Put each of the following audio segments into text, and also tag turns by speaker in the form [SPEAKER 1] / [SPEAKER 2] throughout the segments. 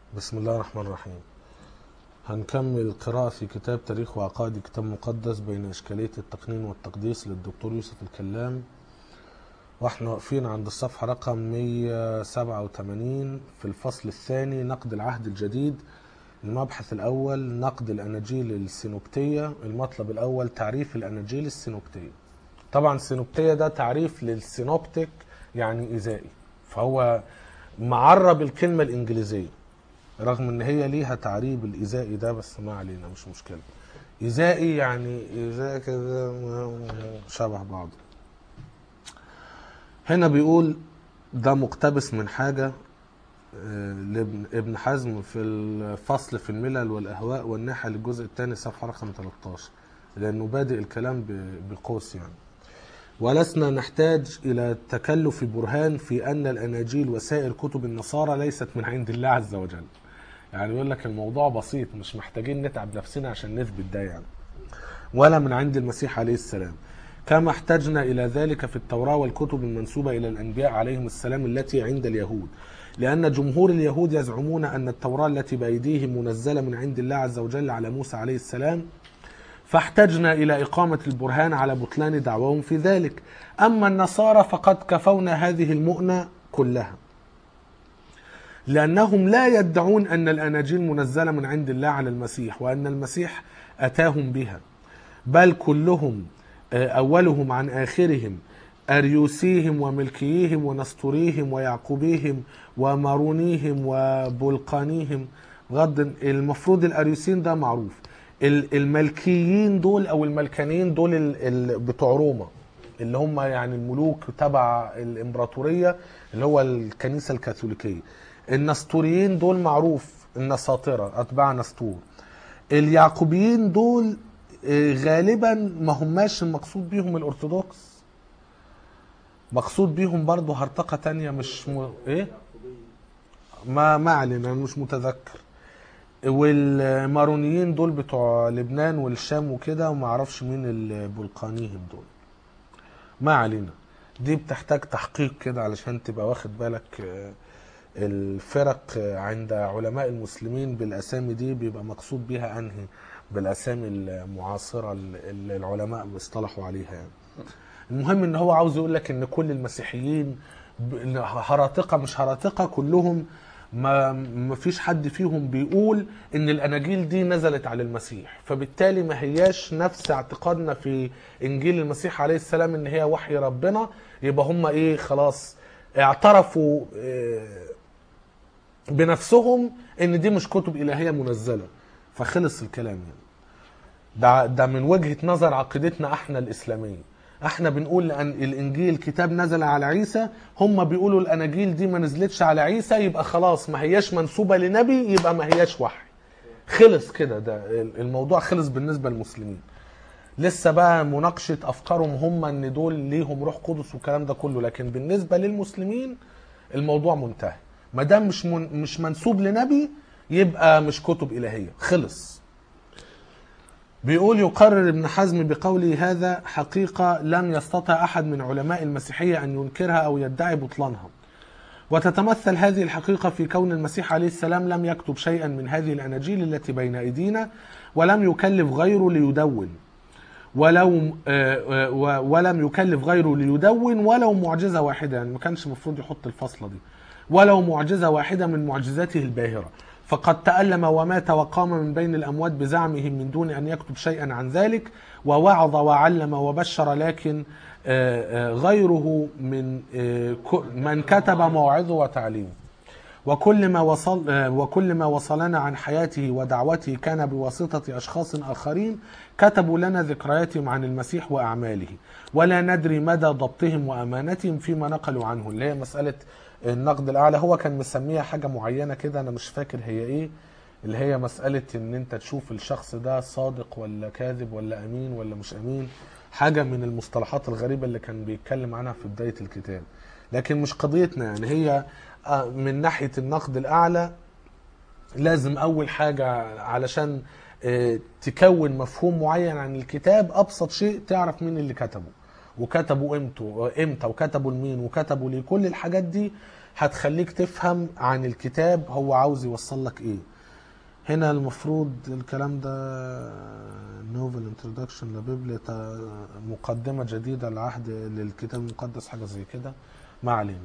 [SPEAKER 1] بسم الله الرحمن الرحيم هنكمل قراءة في كتاب تاريخ وعقائد كتاب مقدس بين إشكالية التقنين والتقديس للدكتور يوسف الكلام واحنا واقفين عند الصفحة رقم 187 في الفصل الثاني نقد العهد الجديد المبحث الأول نقد الأناجيل السينوبتية المطلب الأول تعريف الأناجيل السينوبتية طبعا السينوبتية ده تعريف للسينوبتيك يعني إزائي فهو معرب الكلمة الإنجليزية رغم ان هي ليها تعريب الإزائي ده بس ما علينا مش مشكلة إزائي يعني إزاء كده شبه بعض هنا بيقول ده مقتبس من حاجة آه، لابن ابن حزم في الفصل في الملل والأهواء والنحل الجزء الثاني صفحة رقم 13 لأنه بادئ الكلام ب- بقوس يعني ولسنا نحتاج إلى تكلف برهان في أن الأناجيل وسائر كتب النصارى ليست من عند الله عز وجل يعني يقول لك الموضوع بسيط مش محتاجين نتعب نفسنا عشان نثبت ده يعني ولا من عند المسيح عليه السلام كما احتجنا إلى ذلك في التوراة والكتب المنسوبة إلى الأنبياء عليهم السلام التي عند اليهود لأن جمهور اليهود يزعمون أن التوراة التي بأيديهم منزلة من عند الله عز وجل على موسى عليه السلام فاحتجنا إلى إقامة البرهان على بطلان دعواهم في ذلك أما النصارى فقد كفونا هذه المؤنة كلها لأنهم لا يدعون أن الأناجيل منزلة من عند الله على المسيح وأن المسيح أتاهم بها بل كلهم آه، أولهم عن آخرهم أريوسيهم وملكيهم ونسطوريهم ويعقوبيهم ومارونيهم وبلقانيهم غض المفروض الأريوسيين ده معروف ال- الملكيين دول أو الملكانيين دول ال- ال- بتوع روما اللي هم يعني الملوك تبع الإمبراطورية اللي هو الكنيسة الكاثوليكية النسطوريين دول معروف النساطرة أتباع نسطور اليعقوبيين دول آه، غالبا ما هماش المقصود بيهم الأرثوذكس مقصود بيهم برضه هرطقة تانية مش م... ايه ما ما علينا أنا مش متذكر والمارونيين دول بتوع لبنان والشام وكده وما اعرفش مين البلقانيهم دول ما علينا دي بتحتاج تحقيق كده علشان تبقى واخد بالك آه، الفرق آه، عند علماء المسلمين بالاسامي دي بيبقى مقصود بيها انهي بالاسامي المعاصره اللي العلماء اصطلحوا عليها يعني المهم ان هو عاوز يقول لك ان كل المسيحيين ب- هراطقه مش هراطقه كلهم ما ما فيش حد فيهم بيقول ان الاناجيل دي نزلت على المسيح فبالتالي ما هياش نفس اعتقادنا في انجيل المسيح عليه السلام ان هي وحي ربنا يبقى هم ايه خلاص اعترفوا آه، بنفسهم ان دي مش كتب الهيه منزله فخلص الكلام يعني ده ده من وجهه نظر عقيدتنا احنا الاسلاميه احنا بنقول ان الانجيل كتاب نزل على عيسى هم بيقولوا الاناجيل دي ما نزلتش على عيسى يبقى خلاص ما هياش منسوبه لنبي يبقى ما هياش وحي خلص كده ده الموضوع خلص بالنسبه للمسلمين لسه بقى مناقشه افكارهم هم ان دول ليهم روح قدس والكلام ده كله لكن بالنسبه للمسلمين الموضوع منتهي ما دام مش من مش منسوب لنبي يبقى مش كتب الهيه خلص بيقول يقرر ابن حزم بقوله هذا حقيقة لم يستطع أحد من علماء المسيحية أن ينكرها أو يدعي بطلانها وتتمثل هذه الحقيقة في كون المسيح عليه السلام لم يكتب شيئا من هذه الأناجيل التي بين أيدينا ولم يكلف غيره ليدون ولو آه، آه، و- ولم يكلف غيره ليدون ولو معجزة واحدة يعني ما كانش المفروض يحط الفصلة دي ولو معجزة واحدة من معجزاته الباهرة فقد تألم ومات وقام من بين الأموات بزعمهم من دون أن يكتب شيئا عن ذلك ووعظ وعلم وبشر لكن آه، آه، غيره من آه، ك- من كتب موعظه وتعليمه وكل ما وصل آه، وكل ما وصلنا عن حياته ودعوته كان بواسطة أشخاص آخرين كتبوا لنا ذكرياتهم عن المسيح وأعماله ولا ندري مدى ضبطهم وأمانتهم فيما نقلوا عنه اللي هي مسألة النقد الأعلى هو كان مسميها حاجة معينة كده أنا مش فاكر هي إيه اللي هي مسألة إن أنت تشوف الشخص ده صادق ولا كاذب ولا أمين ولا مش أمين حاجة من المصطلحات الغريبة اللي كان بيتكلم عنها في بداية الكتاب لكن مش قضيتنا يعني هي آه، من ناحية النقد الأعلى لازم أول حاجة علشان آه، تكون مفهوم معين عن الكتاب أبسط شيء تعرف مين اللي كتبه وكتبوا امتى امتى وكتبوا لمين وكتبوا ليه كل الحاجات دي هتخليك تفهم عن الكتاب هو عاوز يوصل لك ايه هنا المفروض الكلام ده نوفل انترودكشن لبيبليا مقدمة جديدة لعهد للكتاب المقدس حاجة زي كده ما علينا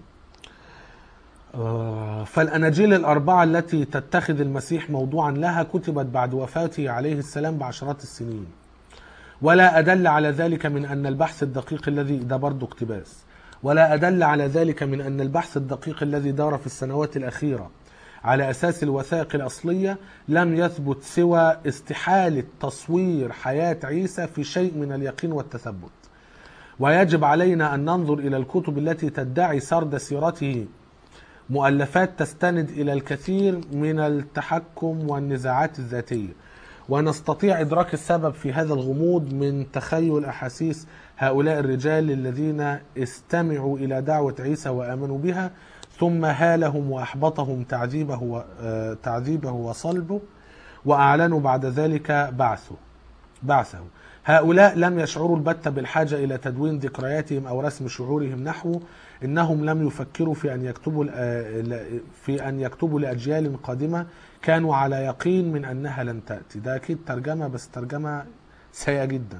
[SPEAKER 1] آه، فالأناجيل الأربعة التي تتخذ المسيح موضوعا لها كتبت بعد وفاته عليه السلام بعشرات السنين ولا أدل على ذلك من أن البحث الدقيق الذي ده برضه اقتباس ولا أدل على ذلك من أن البحث الدقيق الذي دار في السنوات الأخيرة على أساس الوثائق الأصلية لم يثبت سوى استحالة تصوير حياة عيسى في شيء من اليقين والتثبت ويجب علينا أن ننظر إلى الكتب التي تدعي سرد سيرته مؤلفات تستند إلى الكثير من التحكم والنزاعات الذاتية ونستطيع إدراك السبب في هذا الغموض من تخيل أحاسيس هؤلاء الرجال الذين استمعوا إلى دعوة عيسى وآمنوا بها ثم هالهم وأحبطهم تعذيبه و- آه، تعذيبه وصلبه وأعلنوا بعد ذلك بعثه بعثه هؤلاء لم يشعروا البتة بالحاجة إلى تدوين ذكرياتهم أو رسم شعورهم نحو إنهم لم يفكروا في أن يكتبوا آه، في أن يكتبوا لأجيال قادمة كانوا على يقين من أنها لن تأتي ده أكيد ترجمة بس ترجمة سيئة جدا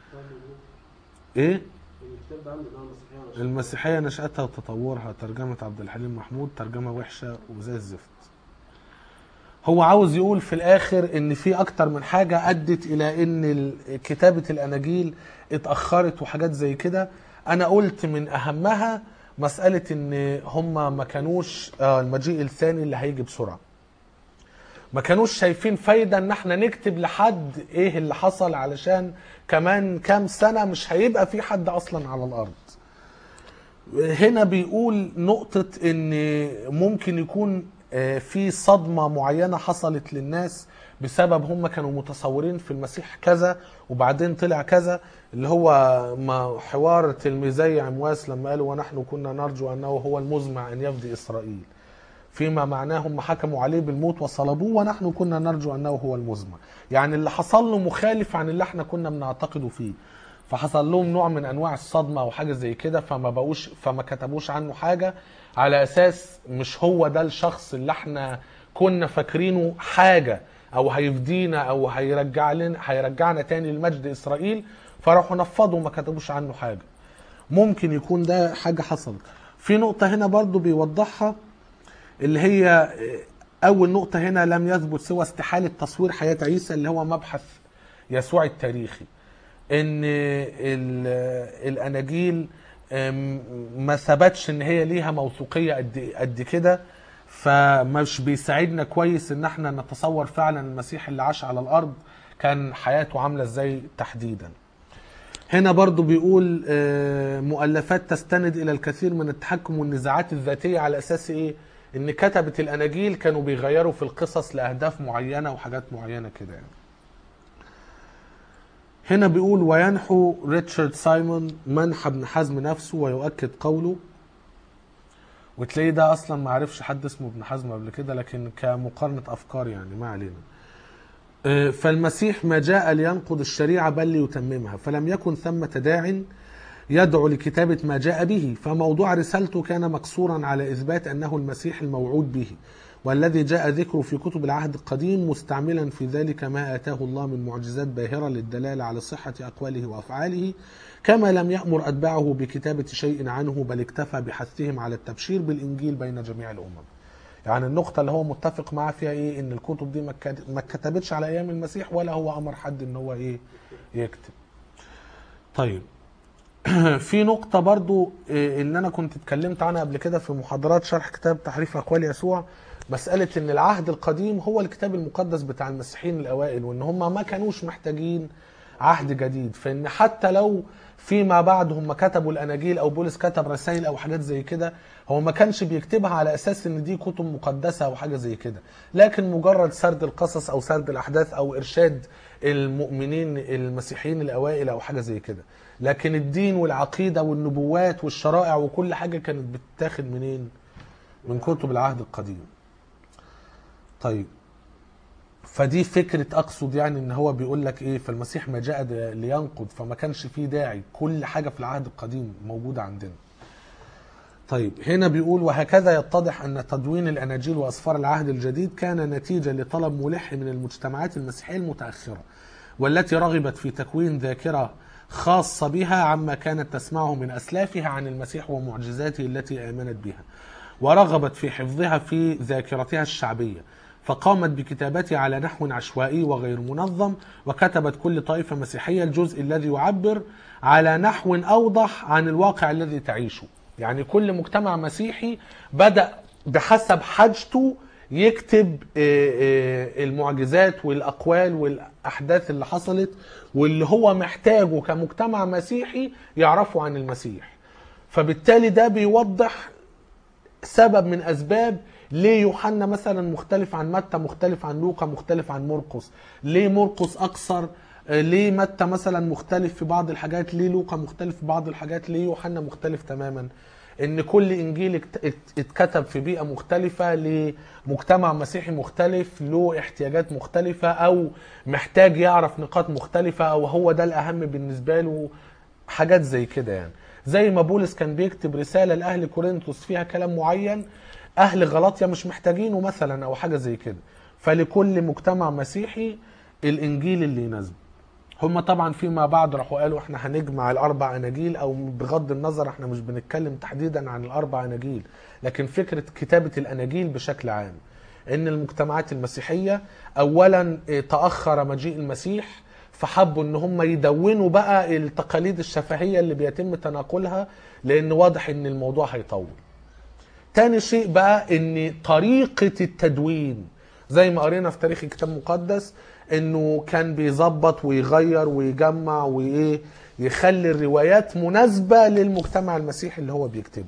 [SPEAKER 1] إيه؟
[SPEAKER 2] الكتاب ده عنده نوع مسيحية ولا
[SPEAKER 1] المسيحية نشأتها وتطورها ترجمة عبد الحليم محمود ترجمة وحشة وزي الزفت هو عاوز يقول في الآخر إن في أكتر من حاجة أدت إلى إن ال- كتابة الأناجيل اتأخرت وحاجات زي كده أنا قلت من أهمها مسألة إن هما ما كانوش آه، المجيء الثاني اللي هيجي بسرعة ما كانوش شايفين فايدة ان احنا نكتب لحد ايه اللي حصل علشان كمان كام سنة مش هيبقى في حد اصلا على الارض هنا بيقول نقطة ان ممكن يكون آه، في صدمة معينة حصلت للناس بسبب هم كانوا متصورين في المسيح كذا وبعدين طلع كذا اللي هو ما حوار تلميذي عمواس لما قالوا ونحن كنا نرجو انه هو المزمع ان يفدي اسرائيل فيما معناه هم حكموا عليه بالموت وصلبوه ونحن كنا نرجو انه هو المزمع يعني اللي حصل له مخالف عن اللي احنا كنا بنعتقده فيه فحصل لهم نوع من انواع الصدمه او حاجه زي كده فما بقوش فما كتبوش عنه حاجه على اساس مش هو ده الشخص اللي احنا كنا فاكرينه حاجه او هيفدينا او هيرجع لنا هيرجعنا تاني لمجد اسرائيل فراحوا نفضوا ما كتبوش عنه حاجه ممكن يكون ده حاجه حصلت في نقطه هنا برضو بيوضحها اللي هي اول نقطه هنا لم يثبت سوى استحاله تصوير حياه عيسى اللي هو مبحث يسوع التاريخي ان ال- الاناجيل أم، ما ثبتش ان هي ليها موثوقيه قد قد كده فمش بيساعدنا كويس ان احنا نتصور فعلا المسيح اللي عاش على الارض كان حياته عامله ازاي تحديدا هنا برضو بيقول آه، مؤلفات تستند الى الكثير من التحكم والنزاعات الذاتيه على اساس ايه ان كتبه الاناجيل كانوا بيغيروا في القصص لاهداف معينه وحاجات معينه كده يعني هنا بيقول وينحو ريتشارد سايمون منحى ابن حزم نفسه ويؤكد قوله وتلاقيه ده اصلا ما عرفش حد اسمه ابن حزم قبل كده لكن كمقارنه افكار يعني ما علينا آه، فالمسيح ما جاء لينقض الشريعه بل ليتممها فلم يكن ثمه داع يدعو لكتابه ما جاء به فموضوع رسالته كان مقصورا على اثبات انه المسيح الموعود به والذي جاء ذكره في كتب العهد القديم مستعملا في ذلك ما اتاه الله من معجزات باهره للدلاله على صحه اقواله وافعاله كما لم يامر اتباعه بكتابه شيء عنه بل اكتفى بحثهم على التبشير بالانجيل بين جميع الامم. يعني النقطة اللي هو متفق معاه فيها ايه؟ ان الكتب دي ما كت- ما اتكتبتش على ايام المسيح ولا هو امر حد ان هو ايه؟ يكتب. طيب في نقطة برضو إيه، ان انا كنت اتكلمت عنها قبل كده في محاضرات شرح كتاب تحريف اقوال يسوع مسألة ان العهد القديم هو الكتاب المقدس بتاع المسيحيين الاوائل وان هم ما كانوش محتاجين عهد جديد فان حتى لو فيما بعد هم كتبوا الاناجيل او بولس كتب رسائل او حاجات زي كده هو ما كانش بيكتبها على اساس ان دي كتب مقدسه او حاجه زي كده لكن مجرد سرد القصص او سرد الاحداث او ارشاد المؤمنين المسيحيين الاوائل او حاجه زي كده لكن الدين والعقيده والنبوات والشرائع وكل حاجه كانت بتتاخد منين من كتب العهد القديم طيب فدي فكرة أقصد يعني إن هو بيقول لك إيه فالمسيح ما جاء ده لينقض فما كانش فيه داعي كل حاجة في العهد القديم موجودة عندنا طيب هنا بيقول وهكذا يتضح أن تدوين الأناجيل وأسفار العهد الجديد كان نتيجة لطلب ملح من المجتمعات المسيحية المتأخرة والتي رغبت في تكوين ذاكرة خاصة بها عما كانت تسمعه من أسلافها عن المسيح ومعجزاته التي آمنت بها ورغبت في حفظها في ذاكرتها الشعبية فقامت بكتابتها على نحو عشوائي وغير منظم وكتبت كل طائفة مسيحية الجزء الذي يعبر على نحو أوضح عن الواقع الذي تعيشه يعني كل مجتمع مسيحي بدأ بحسب حاجته يكتب آه، آه، المعجزات والأقوال والأحداث اللي حصلت واللي هو محتاجه كمجتمع مسيحي يعرفه عن المسيح فبالتالي ده بيوضح سبب من اسباب ليه يوحنا مثلا مختلف عن متى مختلف عن لوقا مختلف عن مرقس ليه مرقس اقصر آه، ليه متى مثلا مختلف في بعض الحاجات ليه لوقا مختلف في بعض الحاجات ليه يوحنا مختلف تماما ان كل انجيل ات- ات- اتكتب في بيئه مختلفه لمجتمع مسيحي مختلف له احتياجات مختلفه او محتاج يعرف نقاط مختلفه او هو ده الاهم بالنسبه له حاجات زي كده يعني زي ما بولس كان بيكتب رساله لاهل كورنثوس فيها كلام معين اهل غلطيا مش محتاجينه مثلا او حاجه زي كده فلكل مجتمع مسيحي الانجيل اللي يناسبه هم طبعا فيما بعد راحوا قالوا احنا هنجمع الاربع اناجيل او بغض النظر احنا مش بنتكلم تحديدا عن الاربع اناجيل لكن فكره كتابه الاناجيل بشكل عام ان المجتمعات المسيحيه اولا اه، تاخر مجيء المسيح فحبوا ان هم يدونوا بقى التقاليد الشفهيه اللي بيتم تناقلها لان واضح ان الموضوع هيطول تاني شيء بقى ان طريقة التدوين زي ما قرينا في تاريخ الكتاب المقدس انه كان بيظبط ويغير ويجمع وايه يخلي الروايات مناسبة للمجتمع المسيحي اللي هو بيكتبه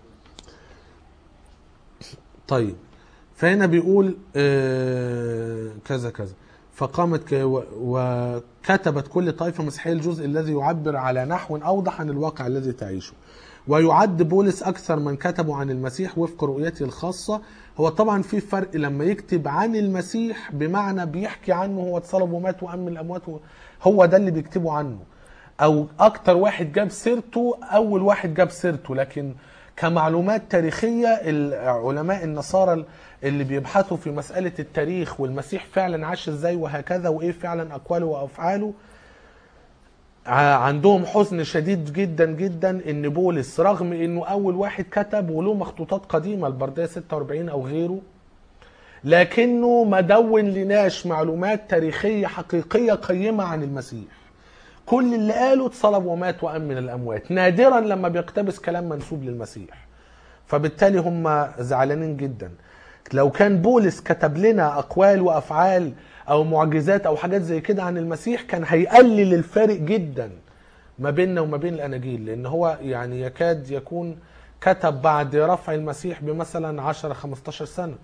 [SPEAKER 1] طيب فهنا بيقول آه، كذا كذا فقامت ك- و- وكتبت كل طائفة مسيحية الجزء الذي يعبر على نحو أوضح عن الواقع الذي تعيشه ويعد بولس أكثر من كتبوا عن المسيح وفق رؤيته الخاصة هو طبعا في فرق لما يكتب عن المسيح بمعنى بيحكي عنه هو اتصلب ومات وأم الأموات و- هو ده اللي بيكتبوا عنه أو أكتر واحد جاب سيرته أول واحد جاب سيرته لكن كمعلومات تاريخية العلماء النصارى اللي بيبحثوا في مسألة التاريخ والمسيح فعلا عاش ازاي وهكذا وايه فعلا أقواله وأفعاله ع- عندهم حزن شديد جدا جدا ان بولس رغم انه اول واحد كتب وله مخطوطات قديمه البرديه 46 او غيره لكنه ما دون لناش معلومات تاريخيه حقيقيه قيمه عن المسيح كل اللي قاله اتصلب ومات وأم من الاموات نادرا لما بيقتبس كلام منسوب للمسيح فبالتالي هم زعلانين جدا لو كان بولس كتب لنا اقوال وافعال او معجزات او حاجات زي كده عن المسيح كان هيقلل الفارق جدا ما بيننا وما بين الاناجيل لان هو يعني يكاد يكون كتب بعد رفع المسيح بمثلا 10 15 سنه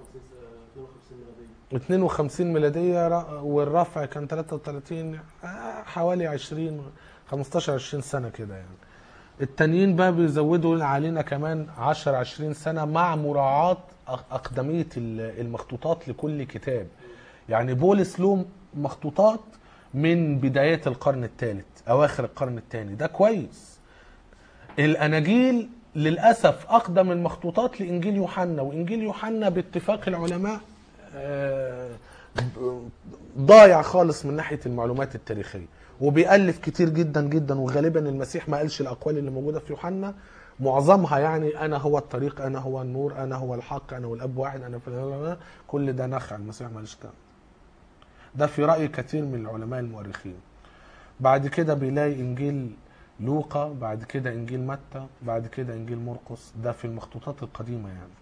[SPEAKER 1] 52 ميلاديه ر- والرفع كان 33 آه، حوالي 20 15 20 سنه كده يعني التانيين بقى بيزودوا علينا كمان 10 20 سنه مع مراعاه أق- اقدميه ال- المخطوطات لكل كتاب يعني بولس له مخطوطات من بدايات القرن الثالث اواخر القرن الثاني ده كويس الاناجيل للاسف اقدم المخطوطات لانجيل يوحنا وانجيل يوحنا باتفاق العلماء آه، ضايع خالص من ناحيه المعلومات التاريخيه وبيألف كتير جدا جدا وغالبا المسيح ما قالش الاقوال اللي موجوده في يوحنا معظمها يعني انا هو الطريق انا هو النور انا هو الحق انا والاب واحد انا في كل ده نخع المسيح ما قالش كده ده في راي كثير من العلماء المؤرخين بعد كده بيلاقي انجيل لوقا بعد كده انجيل متى بعد كده انجيل مرقس ده في المخطوطات القديمه يعني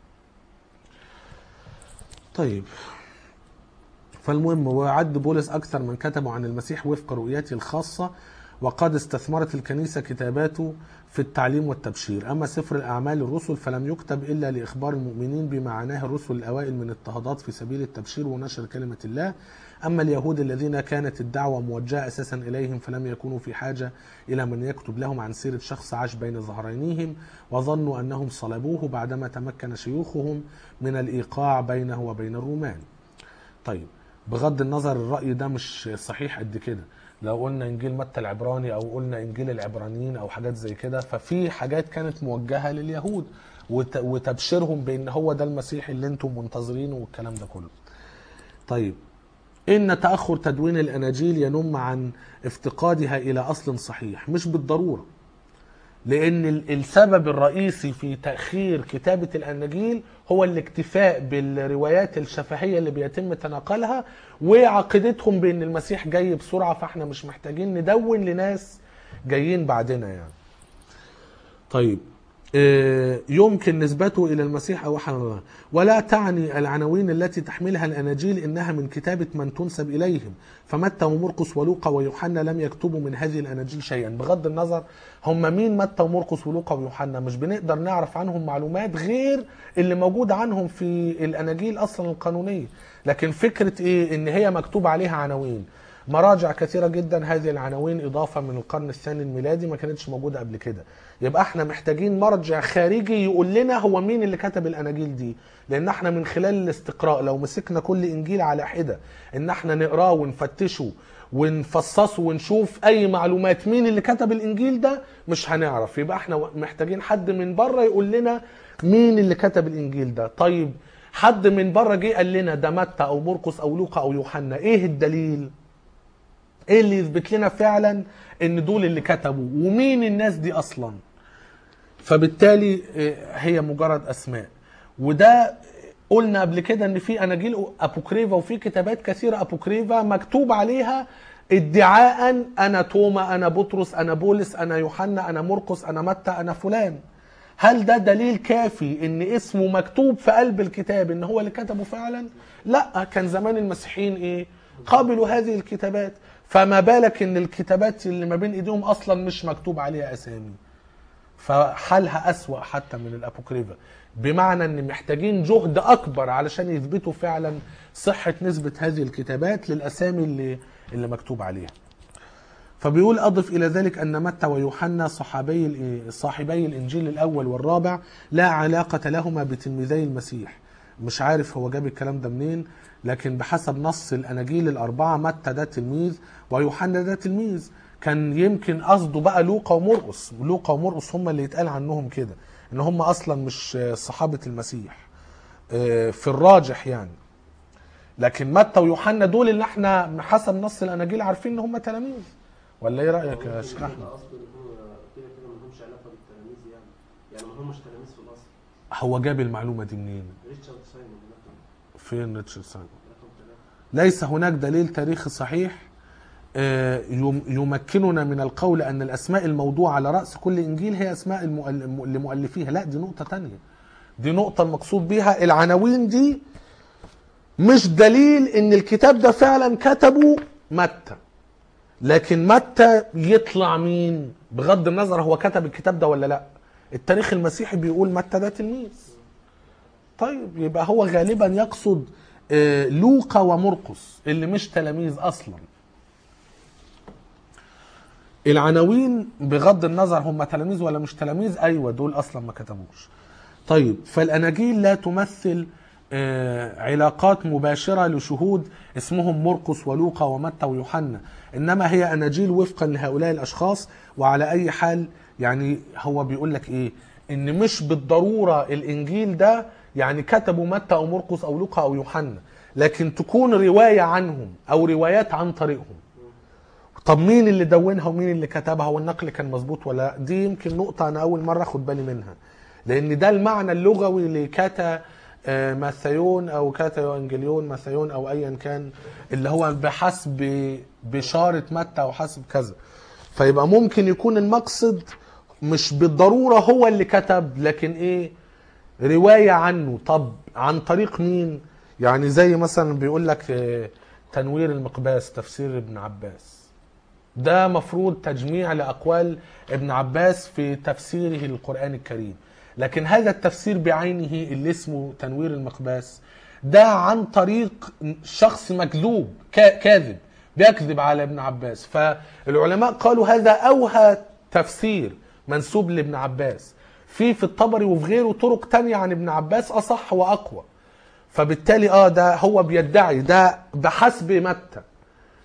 [SPEAKER 1] طيب فالمهم ويعد بولس أكثر من كتبوا عن المسيح وفق رؤيته الخاصة وقد استثمرت الكنيسة كتاباته في التعليم والتبشير أما سفر الأعمال الرسل فلم يكتب إلا لإخبار المؤمنين بما معناه الرسل الأوائل من اضطهادات في سبيل التبشير ونشر كلمة الله أما اليهود الذين كانت الدعوة موجهة أساسا إليهم فلم يكونوا في حاجة إلى من يكتب لهم عن سيرة شخص عاش بين ظهرانيهم وظنوا أنهم صلبوه بعدما تمكن شيوخهم من الإيقاع بينه وبين الرومان طيب بغض النظر الرأي ده مش صحيح قد كده لو قلنا انجيل متى العبراني او قلنا انجيل العبرانيين او حاجات زي كده ففي حاجات كانت موجهه لليهود وت- وتبشيرهم بان هو ده المسيح اللي انتم منتظرينه والكلام ده كله طيب إن تأخر تدوين الأناجيل ينم عن افتقادها إلى أصل صحيح مش بالضرورة لأن ال- السبب الرئيسي في تأخير كتابة الأناجيل هو الاكتفاء بالروايات الشفهية اللي بيتم تناقلها وعقيدتهم بأن المسيح جاي بسرعة فاحنا مش محتاجين ندون لناس جايين بعدنا يعني طيب آه، يمكن نسبته الى المسيح او احد الله ولا تعني العناوين التي تحملها الاناجيل انها من كتابه من تنسب اليهم فمتى ومرقس ولوقا ويوحنا لم يكتبوا من هذه الاناجيل شيئا بغض النظر هم مين متى ومرقس ولوقا ويوحنا مش بنقدر نعرف عنهم معلومات غير اللي موجود عنهم في الاناجيل اصلا القانونيه لكن فكره ايه ان هي مكتوب عليها عناوين مراجع كثيرة جدا هذه العناوين إضافة من القرن الثاني الميلادي ما كانتش موجودة قبل كده يبقى احنا محتاجين مرجع خارجي يقول لنا هو مين اللي كتب الأناجيل دي لأن احنا من خلال الاستقراء لو مسكنا كل إنجيل على حدة إن احنا نقراه ونفتشه ونفصصه ونشوف أي معلومات مين اللي كتب الإنجيل ده مش هنعرف يبقى احنا محتاجين حد من بره يقول لنا مين اللي كتب الإنجيل ده طيب حد من بره جه قال لنا ده متى أو مرقس أو لوقا أو يوحنا إيه الدليل؟ ايه اللي يثبت لنا فعلا ان دول اللي كتبوا ومين الناس دي اصلا فبالتالي آه، هي مجرد اسماء وده قلنا قبل كده ان في اناجيل ابوكريفا وفي كتابات كثيره ابوكريفا مكتوب عليها ادعاء انا توما انا بطرس انا بولس انا يوحنا انا مرقس انا متى انا فلان هل ده دليل كافي ان اسمه مكتوب في قلب الكتاب ان هو اللي كتبه فعلا لا كان زمان المسيحيين ايه قابلوا هذه الكتابات فما بالك ان الكتابات اللي ما بين ايديهم اصلا مش مكتوب عليها اسامي فحالها أسوأ حتى من الأبوكريفا بمعنى أن محتاجين جهد أكبر علشان يثبتوا فعلا صحة نسبة هذه الكتابات للأسامي اللي, اللي مكتوب عليها فبيقول أضف إلى ذلك أن متى ويوحنا صحابي ال- صاحبي الإنجيل الأول والرابع لا علاقة لهما بتلميذي المسيح مش عارف هو جاب الكلام ده منين لكن بحسب نص الأناجيل الأربعة متى ده تلميذ ويوحنا ده تلميذ كان يمكن قصده بقى لوقا ومرقس لوقا ومرقس هم اللي يتقال عنهم كده ان هم اصلا مش صحابة المسيح آه، في الراجح يعني لكن متى ويوحنا دول اللي احنا حسب نص الاناجيل عارفين ان هم تلاميذ ولا ايه رايك يا شيخ احمد
[SPEAKER 2] اصلا ان هو كده كده ما لهمش علاقه بالتلاميذ يعني يعني ما همش تلاميذ في الاصل
[SPEAKER 1] هو جاب المعلومه دي منين
[SPEAKER 2] ريتشارد سايمون رقم
[SPEAKER 1] فين ريتشارد سايمون
[SPEAKER 2] رقم ثلاثه
[SPEAKER 1] ليس هناك دليل تاريخي صحيح آه، يم- يمكننا من القول أن الأسماء الموضوعة على رأس كل إنجيل هي أسماء المؤل- لمؤلفيها لا دي نقطة تانية دي نقطة المقصود بيها العناوين دي مش دليل ان الكتاب ده فعلا كتبه متى لكن متى يطلع مين بغض النظر هو كتب الكتاب ده ولا لا التاريخ المسيحي بيقول متى ده تلميذ طيب يبقى هو غالبا يقصد آه، لوقا ومرقس اللي مش تلاميذ اصلا العناوين بغض النظر هم تلاميذ ولا مش تلاميذ ايوه دول اصلا ما كتبوش طيب فالاناجيل لا تمثل آه، علاقات مباشره لشهود اسمهم مرقس ولوقا ومتى ويوحنا انما هي اناجيل وفقا لهؤلاء الاشخاص وعلى اي حال يعني هو بيقول لك ايه ان مش بالضروره الانجيل ده يعني كتبوا متى او مرقس او لوقا او يوحنا لكن تكون روايه عنهم او روايات عن طريقهم طب مين اللي دونها ومين اللي كتبها والنقل كان مظبوط ولا لا؟ دي يمكن نقطة أنا أول مرة أخد بالي منها لأن ده المعنى اللغوي لكاتا آه، ماثيون أو كاتا يوانجليون ماثيون أو أيا كان اللي هو بحسب بشارة متى أو حسب كذا فيبقى ممكن يكون المقصد مش بالضرورة هو اللي كتب لكن إيه رواية عنه طب عن طريق مين يعني زي مثلا بيقول لك آه، تنوير المقباس تفسير ابن عباس ده مفروض تجميع لأقوال ابن عباس في تفسيره للقرآن الكريم لكن هذا التفسير بعينه اللي اسمه تنوير المقباس ده عن طريق شخص مكذوب كا- كاذب بيكذب على ابن عباس فالعلماء قالوا هذا أوهى تفسير منسوب لابن عباس في في الطبري وفي غيره طرق تانية عن ابن عباس أصح وأقوى فبالتالي اه ده هو بيدعي ده بحسب متى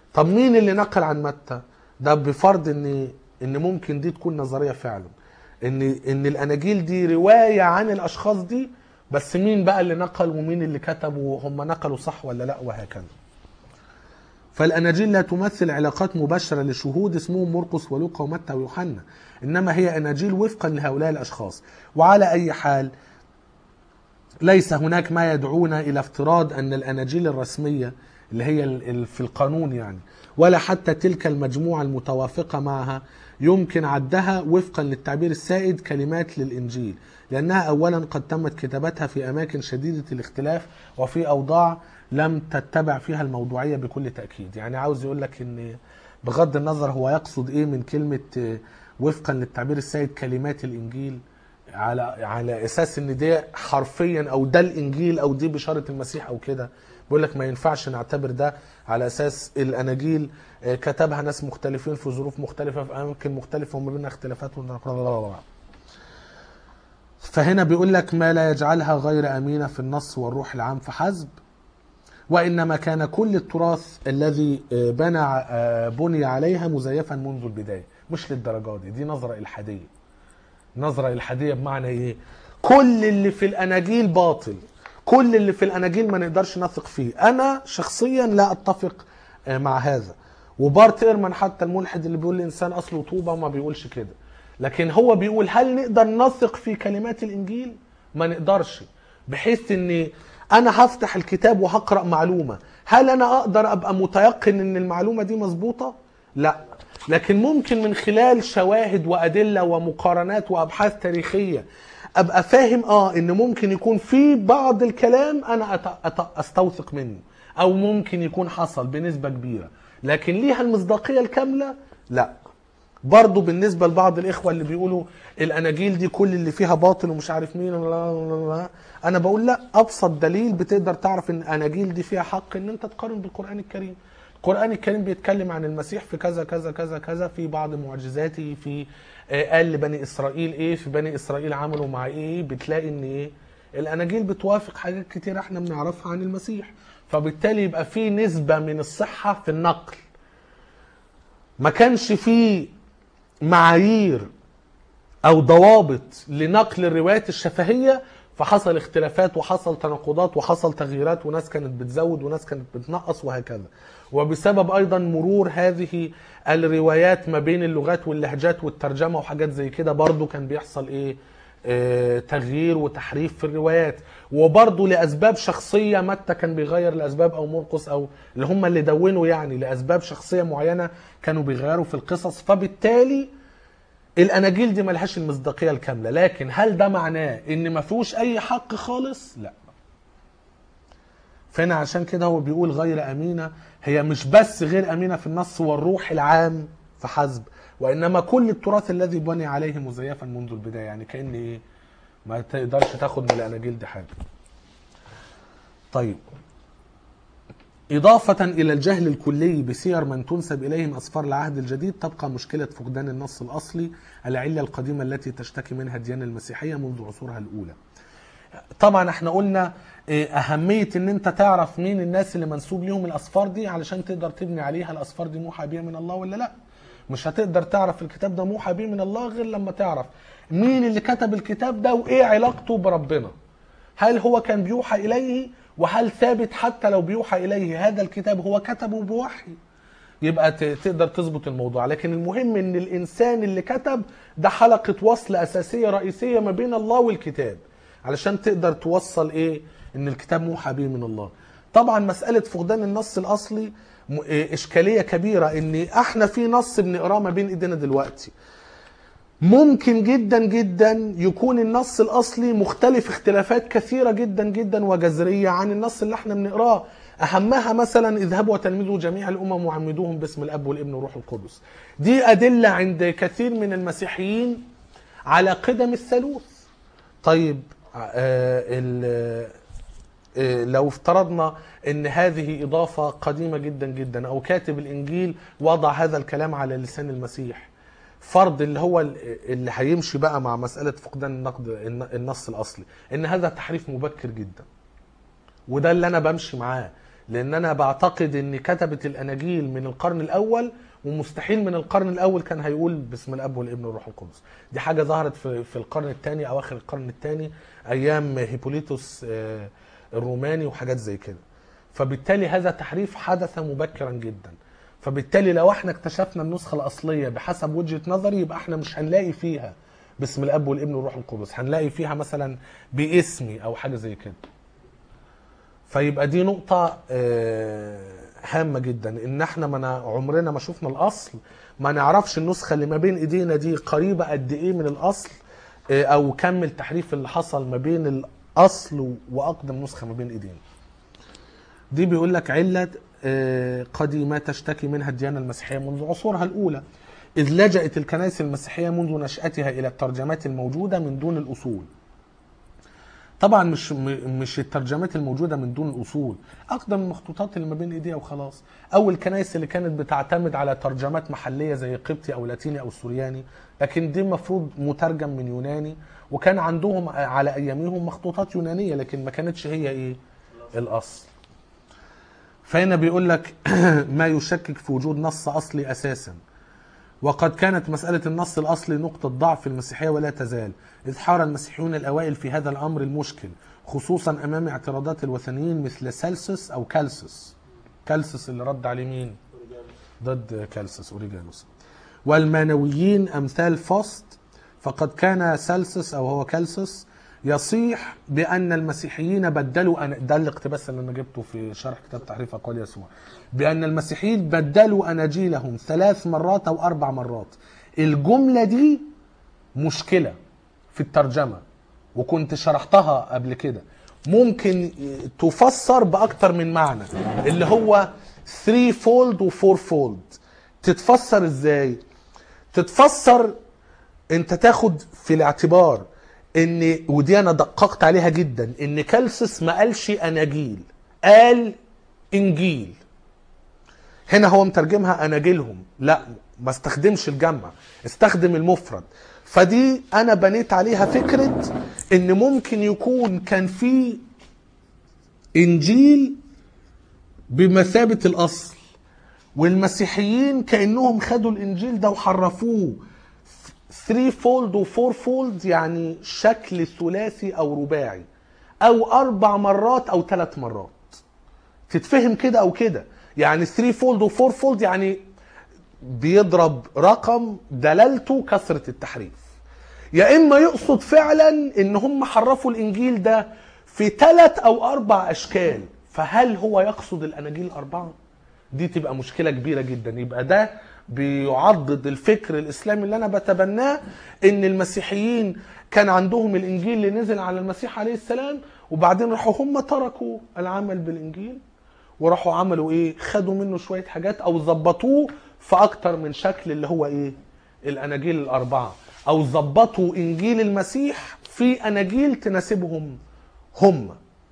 [SPEAKER 1] طب مين اللي نقل عن متى ده بفرض ان ان ممكن دي تكون نظريه فعلا ان ان الاناجيل دي روايه عن الاشخاص دي بس مين بقى اللي نقل ومين اللي كتب وهم نقلوا صح ولا لا وهكذا فالاناجيل لا تمثل علاقات مباشره لشهود اسمهم مرقس ولوقا ومتى ويوحنا انما هي اناجيل وفقا لهؤلاء الاشخاص وعلى اي حال ليس هناك ما يدعونا الى افتراض ان الاناجيل الرسميه اللي هي ال- ال- في القانون يعني ولا حتى تلك المجموعه المتوافقه معها يمكن عدها وفقا للتعبير السائد كلمات للانجيل لانها اولا قد تمت كتابتها في اماكن شديده الاختلاف وفي اوضاع لم تتبع فيها الموضوعيه بكل تاكيد يعني عاوز يقول لك ان بغض النظر هو يقصد ايه من كلمه آه، وفقا للتعبير السائد كلمات الانجيل على على اساس ان ده حرفيا او ده الانجيل او دي بشاره المسيح او كده بيقول لك ما ينفعش نعتبر ده على اساس الاناجيل آه، كتبها ناس مختلفين في ظروف مختلفه في اماكن مختلفه وما بينها اختلافات فهنا بيقول لك ما لا يجعلها غير امينه في النص والروح العام فحسب وانما كان كل التراث الذي آه، بنى آه، بني عليها مزيفا منذ البدايه مش للدرجه دي دي نظره الحاديه نظرة إلحادية بمعنى إيه؟ كل اللي في الأناجيل باطل كل اللي في الأناجيل ما نقدرش نثق فيه أنا شخصيا لا أتفق آه، مع هذا وبارت إيرمان حتى الملحد اللي بيقول الإنسان أصله طوبة ما بيقولش كده لكن هو بيقول هل نقدر نثق في كلمات الإنجيل؟ ما نقدرش بحيث إن أنا هفتح الكتاب وهقرأ معلومة هل أنا أقدر أبقى متيقن إن المعلومة دي مظبوطة؟ لا لكن ممكن من خلال شواهد وادله ومقارنات وابحاث تاريخيه ابقى فاهم اه ان ممكن يكون في بعض الكلام انا أت... أت... استوثق منه او ممكن يكون حصل بنسبه كبيره لكن ليها المصداقيه الكامله لا برضه بالنسبه لبعض الاخوه اللي بيقولوا الاناجيل دي كل اللي فيها باطل ومش عارف مين لا لا لا. انا بقول لا ابسط دليل بتقدر تعرف ان الاناجيل دي فيها حق ان انت تقارن بالقران الكريم القرآن الكريم بيتكلم عن المسيح في كذا كذا كذا كذا في بعض معجزاته في آه، قال لبني إسرائيل إيه في بني إسرائيل عملوا مع إيه بتلاقي إن إيه الأناجيل بتوافق حاجات كتير إحنا بنعرفها عن المسيح فبالتالي يبقى في نسبة من الصحة في النقل ما كانش في معايير او ضوابط لنقل الروايات الشفهيه فحصل اختلافات وحصل تناقضات وحصل تغييرات وناس كانت بتزود وناس كانت بتنقص وهكذا وبسبب ايضا مرور هذه الروايات ما بين اللغات واللهجات والترجمه وحاجات زي كده برضو كان بيحصل ايه آه، تغيير وتحريف في الروايات وبرضه لاسباب شخصيه متى كان بيغير لاسباب او مرقس او اللي هم اللي دونوا يعني لاسباب شخصيه معينه كانوا بيغيروا في القصص فبالتالي الاناجيل دي ملهاش المصداقيه الكامله لكن هل ده معناه ان ما فيهوش اي حق خالص لا فهنا عشان كده هو بيقول غير امينه هي مش بس غير امينه في النص والروح العام فحسب وانما كل التراث الذي بني عليه مزيفا منذ البدايه يعني كان ايه ما تقدرش تاخد من الاناجيل دي حاجه طيب إضافة إلى الجهل الكلي بسير من تنسب إليهم أسفار العهد الجديد تبقى مشكلة فقدان النص الأصلي العلة القديمة التي تشتكي منها الديانة المسيحية منذ عصورها الأولى طبعا احنا قلنا إيه، أهمية إن أنت تعرف مين الناس اللي منسوب ليهم الأسفار دي علشان تقدر تبني عليها الأسفار دي موحى بيها من الله ولا لأ مش هتقدر تعرف الكتاب ده موحى بيه من الله غير لما تعرف مين اللي كتب الكتاب ده وإيه علاقته بربنا هل هو كان بيوحى إليه وهل ثابت حتى لو بيوحى إليه هذا الكتاب هو كتبه بوحي يبقى ت- تقدر تظبط الموضوع لكن المهم ان الانسان اللي كتب ده حلقة وصل اساسية رئيسية ما بين الله والكتاب علشان تقدر توصل ايه ان الكتاب موحى به من الله طبعا مسألة فقدان النص الاصلي م- إيه اشكالية كبيرة ان احنا في نص بنقراه ما بين ايدينا دلوقتي ممكن جدا جدا يكون النص الاصلي مختلف اختلافات كثيره جدا جدا وجذريه عن النص اللي احنا بنقراه اهمها مثلا اذهبوا وتلمذوا جميع الامم وعمدوهم باسم الاب والابن والروح القدس دي ادله عند كثير من المسيحيين على قدم الثالوث طيب آه ال- آه، لو افترضنا ان هذه اضافه قديمه جدا جدا او كاتب الانجيل وضع هذا الكلام على لسان المسيح فرض اللي هو ال- اللي هيمشي بقى مع مساله فقدان النقد الن- النص الاصلي ان هذا تحريف مبكر جدا وده اللي انا بمشي معاه لان انا بعتقد ان كتبه الاناجيل من القرن الاول ومستحيل من القرن الاول كان هيقول باسم الاب والابن والروح القدس دي حاجه ظهرت في في القرن الثاني اواخر القرن الثاني ايام هيبوليتوس آه، الروماني وحاجات زي كده فبالتالي هذا تحريف حدث مبكرا جدا فبالتالي لو احنا اكتشفنا النسخه الاصليه بحسب وجهه نظري يبقى احنا مش هنلاقي فيها باسم الاب والابن والروح القدس هنلاقي فيها مثلا باسمي او حاجه زي كده فيبقى دي نقطة آه، هامة جدا ان احنا ما نا- عمرنا ما شفنا الاصل ما نعرفش النسخة اللي ما بين ايدينا دي قريبة قد ايه من الاصل آه، او كم التحريف اللي حصل ما بين الاصل واقدم نسخة ما بين ايدينا دي بيقول لك علة آه، قديمة تشتكي منها الديانة المسيحية منذ عصورها الأولى إذ لجأت الكنائس المسيحية منذ نشأتها إلى الترجمات الموجودة من دون الأصول طبعا مش م- مش الترجمات الموجوده من دون الاصول اقدم المخطوطات اللي ما بين ايديها وخلاص او الكنائس اللي كانت بتعتمد على ترجمات محليه زي قبطي او لاتيني او سورياني لكن دي المفروض مترجم من يوناني وكان عندهم على ايامهم مخطوطات يونانيه لكن ما كانتش هي ايه الاصل فهنا بيقول لك ما يشكك في وجود نص اصلي اساسا وقد كانت مسألة النص الأصلي نقطة ضعف في المسيحية ولا تزال إذ حار المسيحيون الأوائل في هذا الأمر المشكل خصوصا أمام اعتراضات الوثنيين مثل سلسس أو كالسس كالسس اللي رد عليه مين ضد كالسس أوريجانوس والمانويين أمثال فوست فقد كان سلسس أو هو كالسس يصيح بأن المسيحيين بدلوا أنا ده الاقتباس اللي أنا جبته في شرح كتاب تحريف أقوال يسوع بأن المسيحيين بدلوا أناجيلهم ثلاث مرات أو أربع مرات الجملة دي مشكلة في الترجمة وكنت شرحتها قبل كده ممكن تفسر بأكتر من معنى اللي هو 3 فولد و 4 فولد تتفسر ازاي تتفسر انت تاخد في الاعتبار ان ودي انا دققت عليها جدا ان كالسس ما قالش اناجيل قال انجيل هنا هو مترجمها اناجيلهم لا ما استخدمش الجمع استخدم المفرد فدي انا بنيت عليها فكره ان ممكن يكون كان في انجيل بمثابه الاصل والمسيحيين كانهم خدوا الانجيل ده وحرفوه 3 فولد و 4 فولد يعني شكل ثلاثي او رباعي او اربع مرات او ثلاث مرات تتفهم كده او كده يعني 3 فولد و 4 فولد يعني بيضرب رقم دلالته كثرة التحريف يا اما يقصد فعلا ان هم حرفوا الانجيل ده في ثلاث او اربع اشكال فهل هو يقصد الاناجيل الاربعه دي تبقى مشكله كبيره جدا يبقى ده بيعضد الفكر الاسلامي اللي انا بتبناه ان المسيحيين كان عندهم الانجيل اللي نزل على المسيح عليه السلام وبعدين راحوا هم تركوا العمل بالانجيل وراحوا عملوا ايه خدوا منه شويه حاجات او ظبطوه في اكتر من شكل اللي هو ايه الاناجيل الاربعه او ظبطوا انجيل المسيح في اناجيل تناسبهم هم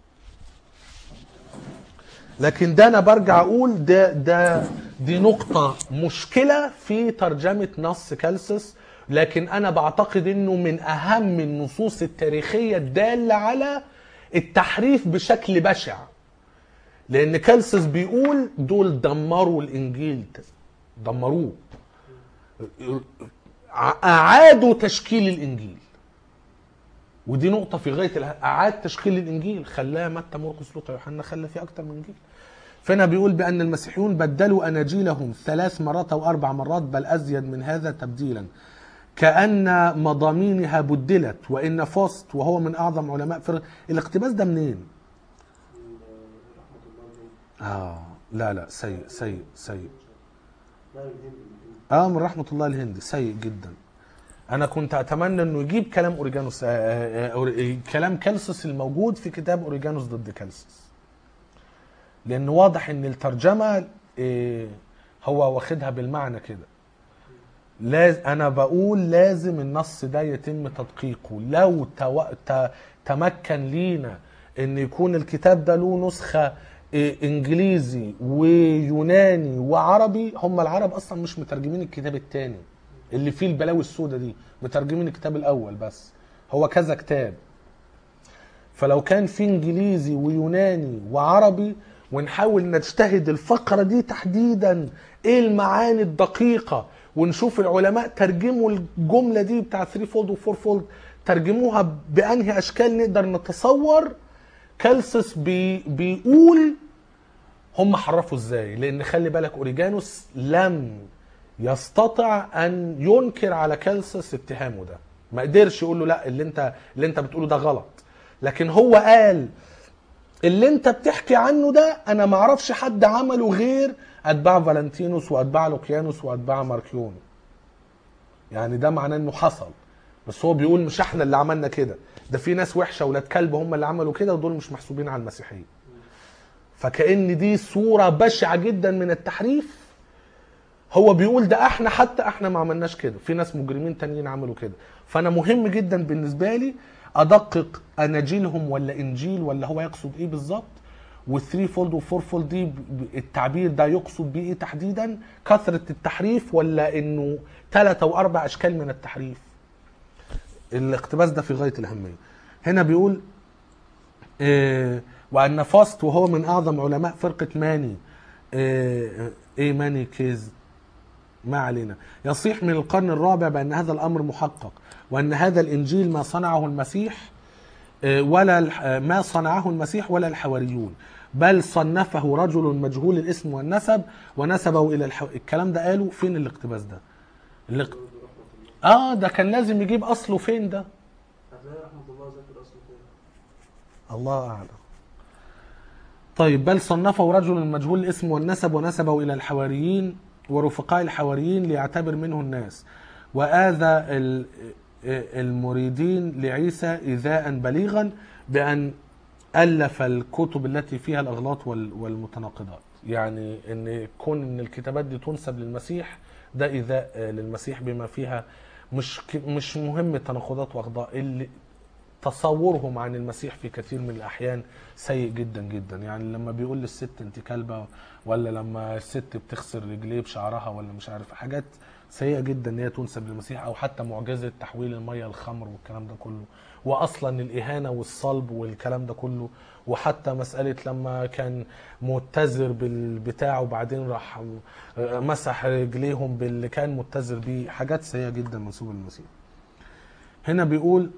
[SPEAKER 1] لكن ده انا برجع اقول ده ده دي نقطة مشكلة في ترجمة نص كالسس لكن انا بعتقد انه من اهم النصوص التاريخية الدالة على التحريف بشكل بشع لان كالسس بيقول دول دمروا الانجيل دمروه اعادوا تشكيل الانجيل ودي نقطة في غاية اله- أعاد تشكيل الإنجيل خلاه متى مرقس لوقا يوحنا خلى فيه أكتر من إنجيل فهنا بيقول بأن المسيحيون بدلوا أناجيلهم ثلاث مرات أو أربع مرات بل أزيد من هذا تبديلا كأن مضامينها بدلت وإن فوست وهو من أعظم علماء فرق الاقتباس ده منين؟
[SPEAKER 2] من رحمة الله عليه
[SPEAKER 1] آه لا لا سيء سيء سيء
[SPEAKER 2] لا الهند الهند
[SPEAKER 1] اه من رحمة الله الهندي سيء جدا انا كنت اتمنى انه يجيب كلام اوريجانوس آه، آه، آه، كلام كالسس الموجود في كتاب اوريجانوس ضد كالسس لان واضح ان الترجمة آه، هو واخدها بالمعنى كده لاز انا بقول لازم النص ده يتم تدقيقه لو تو... ت... تمكن لينا ان يكون الكتاب ده له نسخه إيه، انجليزي ويوناني وعربي هم العرب اصلا مش مترجمين الكتاب الثاني اللي فيه البلاوي السوداء دي مترجمين الكتاب الاول بس هو كذا كتاب فلو كان في انجليزي ويوناني وعربي ونحاول نجتهد الفقرة دي تحديدا ايه المعاني الدقيقة ونشوف العلماء ترجموا الجملة دي بتاع 3 فولد و 4 فولد ترجموها بأنهي أشكال نقدر نتصور كالسس بي بيقول هم حرفوا ازاي لان خلي بالك اوريجانوس لم يستطع ان ينكر على كالسس اتهامه ده ما قدرش يقول له لا اللي انت اللي انت بتقوله ده غلط لكن هو قال اللي انت بتحكي عنه ده انا ما اعرفش حد عمله غير اتباع فالنتينوس واتباع لوكيانوس واتباع ماركيون يعني ده معناه انه حصل بس هو بيقول مش احنا اللي عملنا كده ده في ناس وحشه ولاد كلب هم اللي عملوا كده ودول مش محسوبين على المسيحيه فكأن دي صورة بشعة جدا من التحريف هو بيقول ده احنا حتى احنا ما عملناش كده في ناس مجرمين تانيين عملوا كده فانا مهم جدا بالنسبة لي ادقق اناجيلهم ولا انجيل ولا هو يقصد ايه بالظبط والثري فولد والفور فولد دي ب- ب- التعبير ده يقصد بيه ايه تحديدا كثرة التحريف ولا انه ثلاثة واربع اشكال من التحريف الاقتباس ده في غاية الاهمية هنا بيقول آه، وأن فاست وهو من أعظم علماء فرقة ماني آه، إيه ماني كيز ما علينا يصيح من القرن الرابع بأن هذا الأمر محقق وأن هذا الإنجيل ما صنعه المسيح آه، ولا الح- آه، ما صنعه المسيح ولا الحواريون بل صنفه رجل مجهول الاسم والنسب ونسبه إلى الحو... الكلام ده قالوا فين الاقتباس ده الاق... اه ده كان لازم يجيب أصله فين ده
[SPEAKER 2] هتلاقي رحمة الله ذاكر أصله كده
[SPEAKER 1] الله أعلم طيب بل صنفه رجل مجهول الاسم والنسب ونسبه إلى الحواريين ورفقاء الحواريين ليعتبر منه الناس وآذى ال- المريدين لعيسى إيذاء بليغا بأن ألف الكتب التي فيها الأغلاط وال- والمتناقضات يعني أن كون أن الكتابات دي تنسب للمسيح ده إيذاء للمسيح بما فيها مش ك- مش مهم تناقضات وأغضاء اللي تصورهم عن المسيح في كثير من الاحيان سيء جدا جدا يعني لما بيقول للست انت كلبه ولا لما الست بتغسل رجليه بشعرها ولا مش عارف حاجات سيئه جدا ان هي تنسب للمسيح او حتى معجزه تحويل الميه لخمر والكلام ده كله واصلا الاهانه والصلب والكلام ده كله وحتى مساله لما كان متزر بالبتاع وبعدين راح مسح رجليهم باللي كان متزر بيه حاجات سيئه جدا منسوبه للمسيح هنا بيقول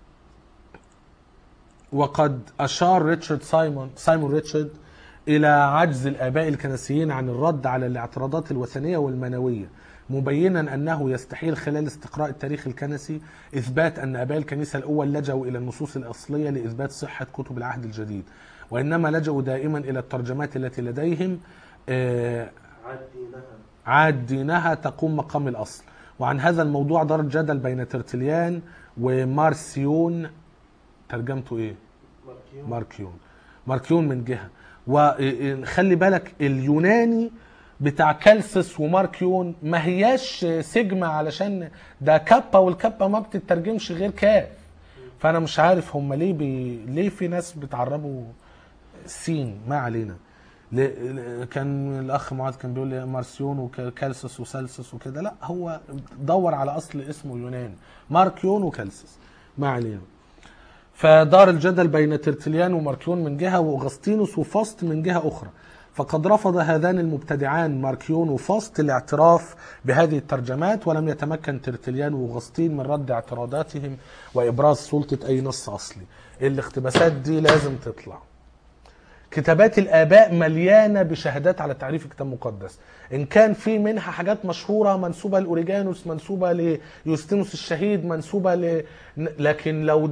[SPEAKER 1] وقد أشار ريتشارد سايمون سايمون ريتشارد إلى عجز الآباء الكنسيين عن الرد على الاعتراضات الوثنية والمنوية مبينا أنه يستحيل خلال استقراء التاريخ الكنسي إثبات أن آباء الكنيسة الأول لجأوا إلى النصوص الأصلية لإثبات صحة كتب العهد الجديد وإنما لجأوا دائما إلى الترجمات التي لديهم آه،
[SPEAKER 2] عاد دينها
[SPEAKER 1] عاد دينها تقوم مقام الأصل وعن هذا الموضوع دار جدل بين ترتليان ومارسيون ترجمته إيه؟
[SPEAKER 2] ماركيون
[SPEAKER 1] ماركيون ماركيون من جهه وخلي بالك اليوناني بتاع كالسس وماركيون ما هياش سيجما علشان ده كابا والكابا ما بتترجمش غير كاف فانا مش عارف هم ليه بي... ليه في ناس بتعربوا سين ما علينا ل- ل- كان الاخ معاذ كان بيقول لي مارسيون وكالسس وسلسس وكده لا هو دور على اصل اسمه يوناني ماركيون وكالسس ما علينا فدار الجدل بين ترتليان وماركيون من جهة وأغسطينوس وفاست من جهة أخرى فقد رفض هذان المبتدعان ماركيون وفاست الاعتراف بهذه الترجمات ولم يتمكن ترتليان وأغسطين من رد اعتراضاتهم وإبراز سلطة أي نص أصلي الاقتباسات دي لازم تطلع كتابات الآباء مليانة بشهادات على تعريف الكتاب المقدس إن كان في منها حاجات مشهورة منسوبة لأوريجانوس منسوبة ليوستينوس الشهيد منسوبة ل... لكن لو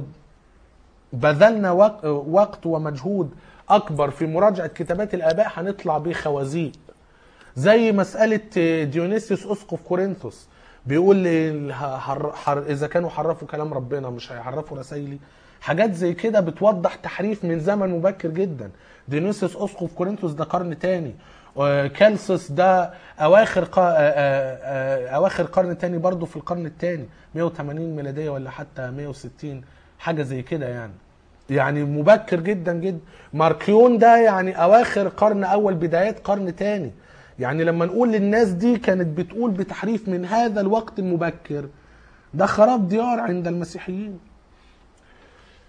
[SPEAKER 1] بذلنا وق- وقت ومجهود اكبر في مراجعه كتابات الاباء هنطلع بيه خوازيق زي مساله ديونيسيوس اسقف كورنثوس بيقول لي حر حر اذا كانوا حرفوا كلام ربنا مش هيحرفوا رسايلي حاجات زي كده بتوضح تحريف من زمن مبكر جدا ديونيسيوس اسقف كورنثوس ده قرن تاني آه، كالسس ده اواخر قا... آه، آه، آه، اواخر قرن تاني برضه في القرن التاني 180 ميلاديه ولا حتى 160 حاجه زي كده يعني يعني مبكر جدا جدا ماركيون ده يعني اواخر قرن اول بدايات قرن تاني يعني لما نقول للناس دي كانت بتقول بتحريف من هذا الوقت المبكر ده خراب ديار عند المسيحيين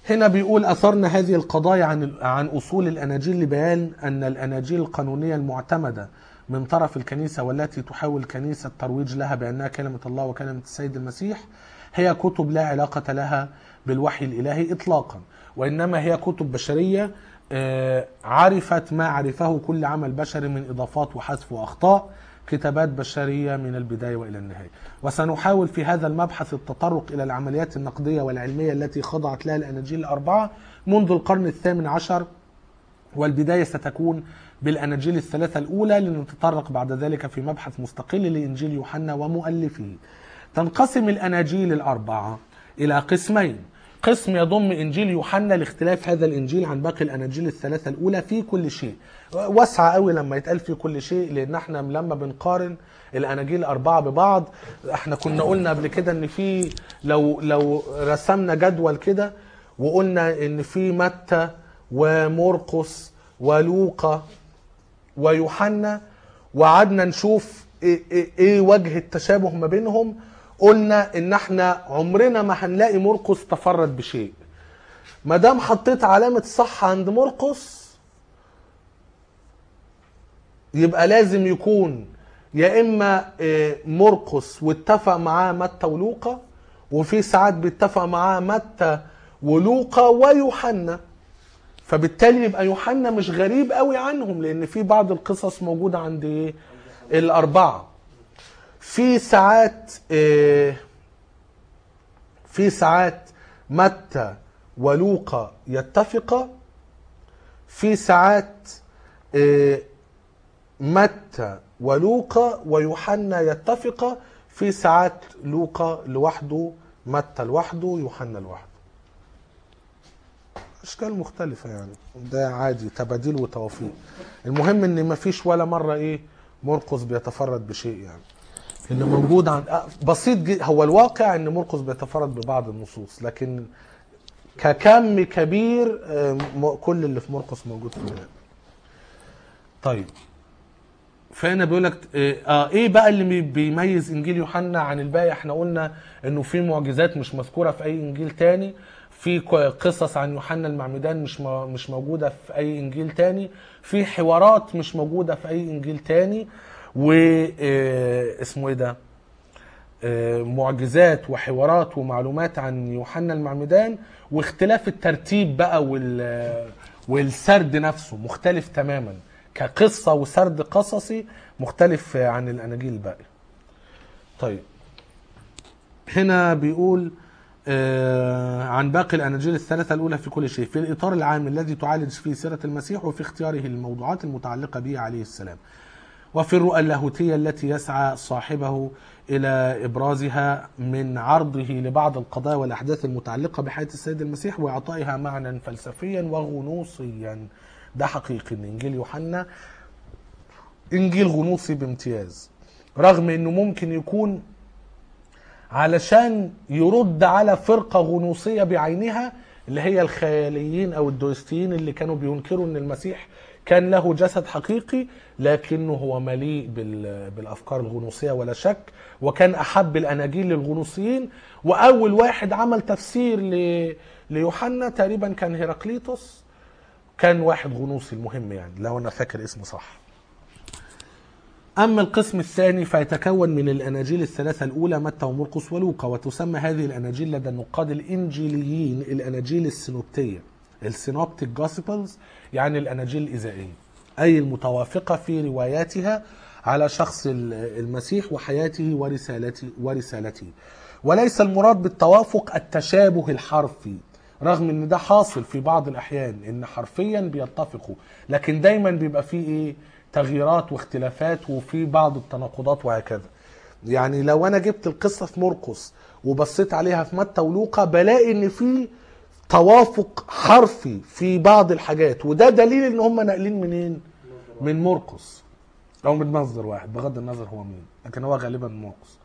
[SPEAKER 1] هنا بيقول أثرنا هذه القضايا عن عن أصول الأناجيل لبيان أن الأناجيل القانونية المعتمدة من طرف الكنيسة والتي تحاول الكنيسة الترويج لها بأنها كلمة الله وكلمة السيد المسيح هي كتب لا علاقة لها بالوحي الإلهي إطلاقا وإنما هي كتب بشرية آه، عرفت ما عرفه كل عمل بشري من إضافات وحذف وأخطاء كتابات بشرية من البداية وإلى النهاية وسنحاول في هذا المبحث التطرق إلى العمليات النقدية والعلمية التي خضعت لها الأناجيل الأربعة منذ القرن الثامن عشر والبداية ستكون بالأناجيل الثلاثة الأولى لنتطرق بعد ذلك في مبحث مستقل لإنجيل يوحنا ومؤلفه تنقسم الأناجيل الأربعة إلى قسمين قسم يضم إنجيل يوحنا لاختلاف هذا الإنجيل عن باقي الأناجيل الثلاثة الأولى في كل شيء واسعة قوي لما يتقال في كل شيء لأن احنا لما بنقارن الأناجيل الأربعة ببعض احنا كنا قلنا قبل كده إن في لو لو رسمنا جدول كده وقلنا إن في متى ومرقس ولوقا ويوحنا وقعدنا نشوف ايه, إيه, ايه وجه التشابه ما بينهم قلنا ان احنا عمرنا ما هنلاقي مرقس تفرد بشيء ما دام حطيت علامه صح عند مرقس يبقى لازم يكون يا اما إيه، مرقس واتفق معاه متى ولوقا وفي ساعات بيتفق معاه متى ولوقا ويوحنا فبالتالي يبقى يوحنا مش غريب قوي عنهم لان في بعض القصص موجوده عند ايه الاربعه في ساعات آه، في ساعات متى ولوقا يتفقا في ساعات آه، متى ولوقا ويوحنا يتفقا في ساعات لوقا لوحده متى لوحده يوحنا لوحده اشكال مختلفه يعني ده عادي تباديل وتوافيق المهم ان مفيش ولا مره ايه مرقس بيتفرد بشيء يعني اللي موجود عن آه، بسيط جدا هو الواقع ان مرقس بيتفرد ببعض النصوص لكن ككم كبير آه، م- كل اللي في مرقس موجود في الكتاب طيب فهنا بيقول لك اه ايه بقى اللي بي- بيميز انجيل يوحنا عن الباقي احنا قلنا انه في معجزات مش مذكوره في اي انجيل تاني في ك- قصص عن يوحنا المعمدان مش م- مش موجوده في اي انجيل تاني في حوارات مش موجوده في اي انجيل تاني و آه، اسمه ايه ده آه، معجزات وحوارات ومعلومات عن يوحنا المعمدان واختلاف الترتيب بقى وال والسرد نفسه مختلف تماما كقصة وسرد قصصي مختلف عن الأناجيل الباقية طيب هنا بيقول آه، عن باقي الأناجيل الثلاثة الأولى في كل شيء في الإطار العام الذي تعالج فيه سيرة المسيح وفي اختياره للموضوعات المتعلقة به عليه السلام وفي الرؤى اللاهوتية التي يسعى صاحبه إلى إبرازها من عرضه لبعض القضايا والأحداث المتعلقة بحياة السيد المسيح وإعطائها معنى فلسفيا وغنوصيا ده حقيقي إن إنجيل يوحنا إنجيل غنوصي بامتياز رغم إنه ممكن يكون علشان يرد على فرقة غنوصية بعينها اللي هي الخياليين أو الدويستيين اللي كانوا بينكروا إن المسيح كان له جسد حقيقي لكنه هو مليء بال- بالأفكار الغنوصية ولا شك وكان أحب الأناجيل للغنوصيين وأول واحد عمل تفسير ل- ليوحنا تقريبا كان هيراقليطس كان واحد غنوصي المهم يعني لو أنا فاكر اسمه صح أما القسم الثاني فيتكون من الأناجيل الثلاثة الأولى متى ومرقس ولوقا وتسمى هذه الأناجيل لدى النقاد الإنجيليين الأناجيل السينوبتية السينوبتيك جوسبلز يعني الأناجيل الإذائية أي المتوافقة في رواياتها على شخص ال- المسيح وحياته ورسالته ورسالته وليس المراد بالتوافق التشابه الحرفي رغم ان ده حاصل في بعض الاحيان ان حرفيا بيتفقوا لكن دايما بيبقى فيه ايه تغييرات واختلافات وفي بعض التناقضات وهكذا يعني لو انا جبت القصه في مرقس وبصيت عليها في متى ولوقا بلاقي ان في توافق حرفي في بعض الحاجات وده دليل ان هم ناقلين منين من مرقس او من مصدر واحد بغض النظر هو مين لكن هو غالبا مرقس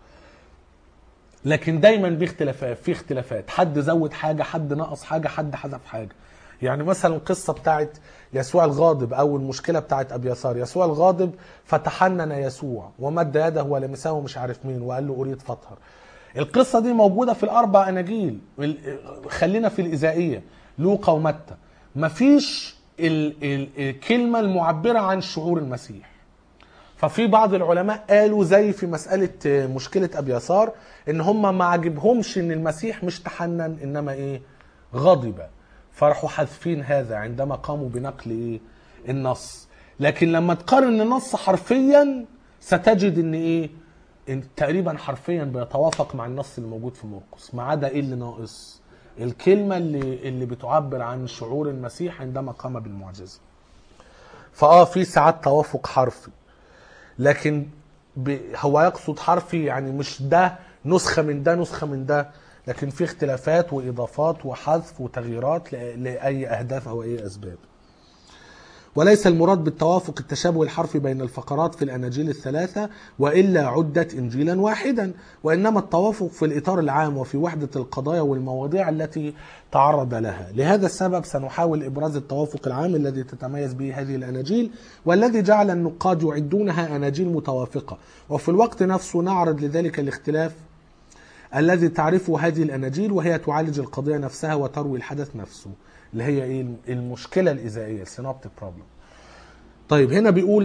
[SPEAKER 1] لكن دايما في اختلافات في اختلافات حد زود حاجه حد نقص حاجه حد حذف حاجه يعني مثلا القصه بتاعت يسوع الغاضب او المشكله بتاعت ابي يسار يسوع الغاضب فتحنن يسوع ومد يده ولمسه مش عارف مين وقال له اريد فطهر القصه دي موجوده في الاربع اناجيل ال- خلينا في الاذائيه لوقا ومتى مفيش ال- ال- الكلمه المعبره عن شعور المسيح ففي بعض العلماء قالوا زي في مسألة مشكلة أبي يسار إن هم ما عجبهمش إن المسيح مش تحنن إنما إيه غضب فراحوا حذفين هذا عندما قاموا بنقل إيه النص لكن لما تقارن النص حرفيا ستجد إن إيه إن تقريبا حرفيا بيتوافق مع النص اللي موجود في مرقس ما عدا إيه اللي ناقص الكلمة اللي اللي بتعبر عن شعور المسيح عندما قام بالمعجزة فآه في ساعات توافق حرفي لكن ب... هو يقصد حرفي يعني مش ده نسخة من ده نسخة من ده لكن في اختلافات وإضافات وحذف وتغييرات ل... لأي أهداف أو أي أسباب وليس المراد بالتوافق التشابه الحرفي بين الفقرات في الأناجيل الثلاثة وإلا عدت إنجيلا واحدا وإنما التوافق في الإطار العام وفي وحدة القضايا والمواضيع التي تعرض لها لهذا السبب سنحاول إبراز التوافق العام الذي تتميز به هذه الأناجيل والذي جعل النقاد يعدونها أناجيل متوافقة وفي الوقت نفسه نعرض لذلك الاختلاف الذي تعرفه هذه الاناجيل وهي تعالج القضيه نفسها وتروي الحدث نفسه اللي هي ايه المشكله الاذائيه السينوبتيك بروبلم طيب هنا بيقول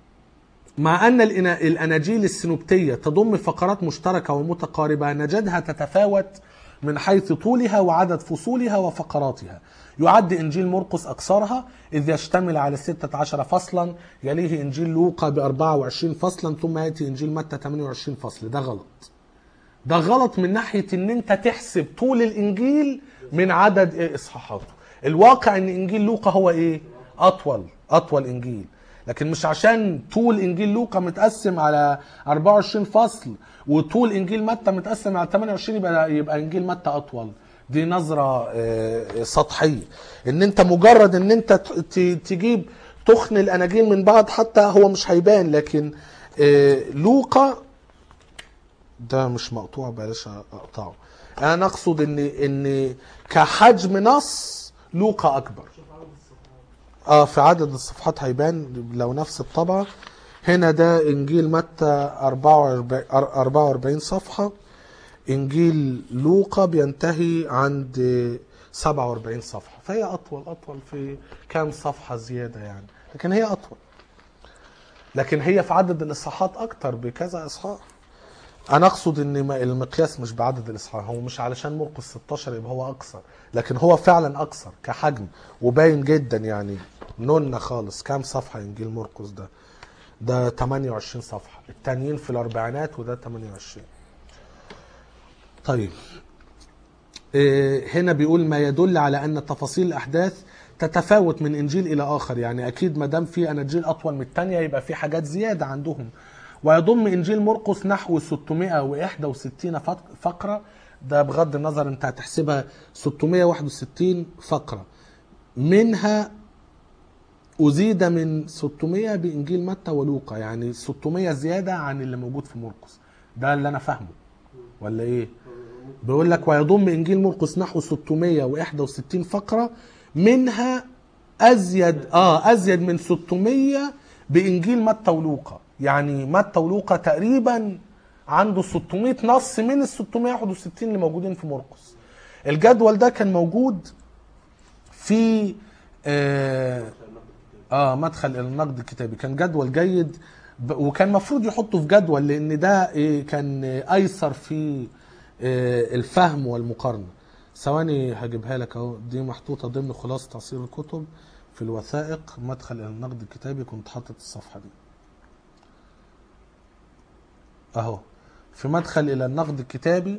[SPEAKER 1] مع ان الإنا- الاناجيل السينوبتيه تضم فقرات مشتركه ومتقاربه نجدها تتفاوت من حيث طولها وعدد فصولها وفقراتها يعد انجيل مرقس اكثرها اذ يشتمل على 16 فصلا يليه انجيل لوقا ب 24 فصلا ثم ياتي انجيل متى 28 فصل ده غلط ده غلط من ناحيه ان انت تحسب طول الانجيل من عدد ايه اصحاحاته الواقع ان انجيل لوقا هو ايه اطول اطول انجيل لكن مش عشان طول انجيل لوقا متقسم على 24 فصل وطول انجيل متى متقسم على 28 يبقى يبقى انجيل متى اطول دي نظرة آه، سطحية ان انت مجرد ان انت ت- ت- تجيب تخن الاناجيل من بعض حتى هو مش هيبان لكن آه، لوقا ده مش مقطوع بلاش اقطعه انا اقصد ان ان كحجم نص لوقا اكبر اه في عدد الصفحات هيبان لو نفس الطبعه هنا ده انجيل متى 44 44 صفحه انجيل لوقا بينتهي عند 47 صفحه فهي اطول اطول في كام صفحه زياده يعني لكن هي اطول لكن هي في عدد الاصحاحات اكتر بكذا اصحاح انا اقصد ان ما- المقياس مش بعدد الاصحاح هو مش علشان مرقس 16 يبقى هو اقصر لكن هو فعلا اقصر كحجم وباين جدا يعني نون خالص كام صفحه انجيل مرقس ده ده 28 صفحه التانيين في الاربعينات وده 28 طيب إيه، هنا بيقول ما يدل على ان تفاصيل الاحداث تتفاوت من انجيل الى اخر يعني اكيد ما دام في اناجيل اطول من الثانيه يبقى في حاجات زياده عندهم ويضم انجيل مرقس نحو 661 فق- فقره ده بغض النظر انت هتحسبها 661 فقره منها أزيد من 600 بإنجيل متى ولوقا يعني 600 زيادة عن اللي موجود في مرقس ده اللي أنا فاهمه ولا إيه؟ بيقول لك ويضم إنجيل مرقس نحو 661 فقرة منها أزيد آه أزيد من 600 بإنجيل متى ولوقا يعني متى ولوقا تقريبا عنده 600 نص من ال 661 اللي موجودين في مرقس الجدول ده كان موجود في آه اه مدخل الى النقد الكتابي كان جدول جيد ب- وكان المفروض يحطه في جدول لان ده إيه كان آه، ايسر في آه، الفهم والمقارنه ثواني هجيبها لك اهو دي محطوطه ضمن خلاصه تعصير الكتب في الوثائق مدخل الى النقد الكتابي كنت حاطط الصفحه دي اهو في مدخل الى النقد الكتابي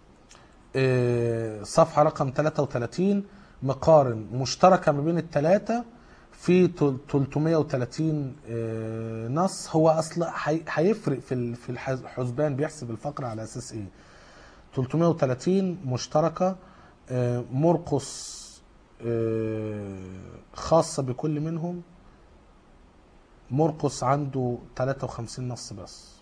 [SPEAKER 1] آه، صفحة رقم 33 مقارن مشتركة ما بين الثلاثة في تل- 330 آه، نص هو اصلا هي- هيفرق في ال- في الحز- الحسبان بيحسب الفقرة على اساس ايه 330 مشتركة آه، مرقس آه، خاصة بكل منهم مرقس عنده 53 نص بس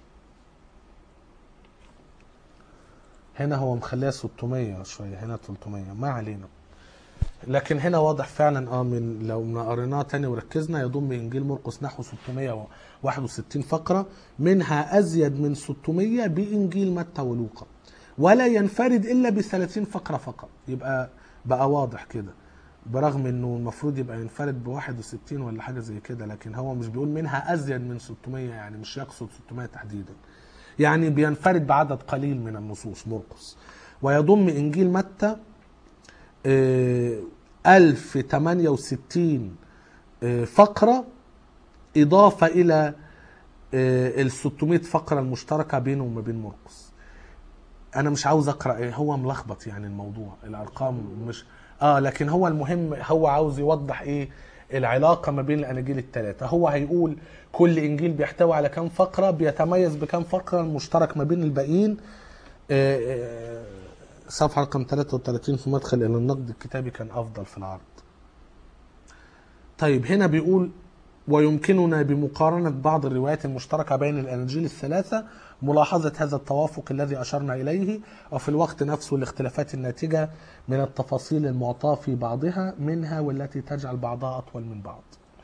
[SPEAKER 1] هنا هو مخليها 600 شويه هنا 300 ما علينا لكن هنا واضح فعلا اه من لو ما قريناه تاني وركزنا يضم انجيل مرقس نحو 661 فقره منها ازيد من 600 بانجيل متى ولوقا ولا ينفرد الا ب 30 فقره فقط يبقى بقى واضح كده برغم انه المفروض يبقى ينفرد ب 61 ولا حاجه زي كده لكن هو مش بيقول منها ازيد من 600 يعني مش يقصد 600 تحديدا يعني بينفرد بعدد قليل من النصوص مرقس ويضم انجيل متى آه، 1068 آه، فقره اضافه الى آه، ال 600 فقره المشتركه بينه وما بين مرقس انا مش عاوز اقرا ايه هو ملخبط يعني الموضوع الارقام مش اه لكن هو المهم هو عاوز يوضح ايه العلاقه ما بين الاناجيل الثلاثه هو هيقول كل انجيل بيحتوي على كام فقره بيتميز بكام فقره المشترك ما بين الباقيين آه، آه، صفحه رقم 33 في مدخل الى النقد الكتابي كان افضل في العرض طيب هنا بيقول ويمكننا بمقارنة بعض الروايات المشتركة بين الأناجيل الثلاثة ملاحظة هذا التوافق الذي أشرنا إليه وفي الوقت نفسه الاختلافات الناتجة من التفاصيل المعطاة في بعضها منها والتي تجعل بعضها أطول من بعض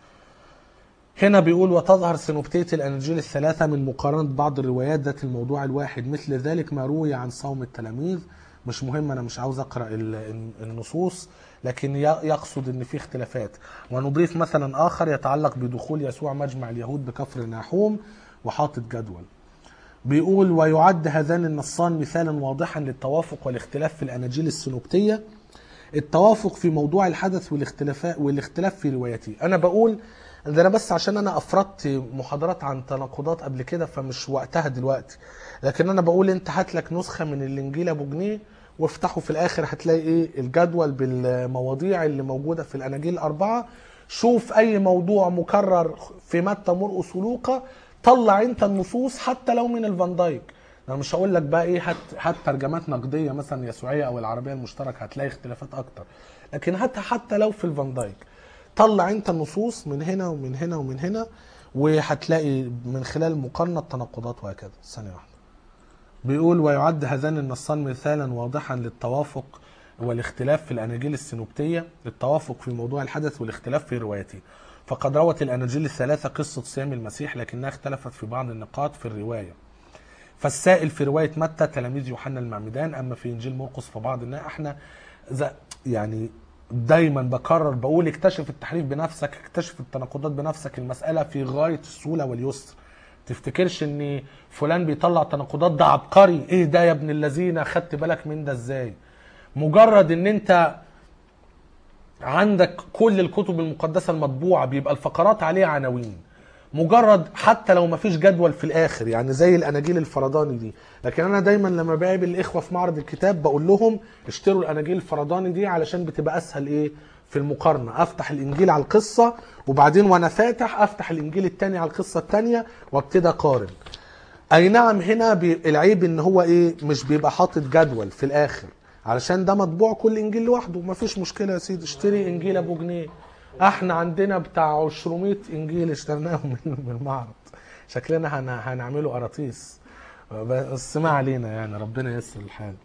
[SPEAKER 1] هنا بيقول وتظهر سنوبتية الأناجيل الثلاثة من مقارنة بعض الروايات ذات الموضوع الواحد مثل ذلك ما روي عن صوم التلاميذ مش مهم أنا مش عاوز أقرأ ال- النصوص لكن ي- يقصد ان في اختلافات ونضيف مثلا اخر يتعلق بدخول يسوع مجمع اليهود بكفر ناحوم وحاطط جدول بيقول ويعد هذان النصان مثالا واضحا للتوافق والاختلاف في الاناجيل السنوبتيه التوافق في موضوع الحدث والاختلاف والاختلاف في روايته انا بقول ده انا بس عشان انا افردت محاضرات عن تناقضات قبل كده فمش وقتها دلوقتي لكن انا بقول انت هات لك نسخه من الانجيل ابو جنيه وافتحه في الاخر هتلاقي ايه الجدول بالمواضيع اللي موجوده في الاناجيل الاربعه شوف اي موضوع مكرر في متى مرقس ولوقا طلع انت النصوص حتى لو من الفان دايك انا مش هقول لك بقى ايه هات هات ترجمات نقديه مثلا يسوعيه او العربيه المشتركه هتلاقي اختلافات اكتر لكن هاتها حتى لو في الفان دايك طلع انت النصوص من هنا ومن هنا ومن هنا وهتلاقي من خلال المقارنه التناقضات وهكذا ثانيه واحده بيقول ويعد هذان النصان مثالا واضحا للتوافق والاختلاف في الاناجيل السنوبتيه التوافق في موضوع الحدث والاختلاف في روايته فقد روت الاناجيل الثلاثه قصه صيام المسيح لكنها اختلفت في بعض النقاط في الروايه فالسائل في روايه متى تلاميذ يوحنا المعمدان اما في انجيل مرقس فبعض الناس احنا ز- يعني دايما بكرر بقول اكتشف التحريف بنفسك اكتشف التناقضات بنفسك المساله في غايه السهوله واليسر تفتكرش ان فلان بيطلع تناقضات ده عبقري ايه ده يا ابن الذين خدت بالك من ده ازاي مجرد ان انت عندك كل الكتب المقدسه المطبوعه بيبقى الفقرات عليها عناوين مجرد حتى لو مفيش جدول في الاخر يعني زي الاناجيل الفرداني دي لكن انا دايما لما بقابل الاخوه في معرض الكتاب بقول لهم اشتروا الاناجيل الفرداني دي علشان بتبقى اسهل ايه في المقارنه افتح الانجيل على القصه وبعدين وانا فاتح افتح الانجيل التاني على القصه التانيه وابتدي اقارن اي نعم هنا بي... العيب ان هو ايه مش بيبقى حاطط جدول في الاخر علشان ده مطبوع كل انجيل لوحده مفيش مشكله يا سيدي اشتري انجيل ابو جنيه احنا عندنا بتاع 200 انجيل اشتريناهم من من المعرض شكلنا هن... هنعمله قراطيس بس ما علينا يعني ربنا ييسر الحال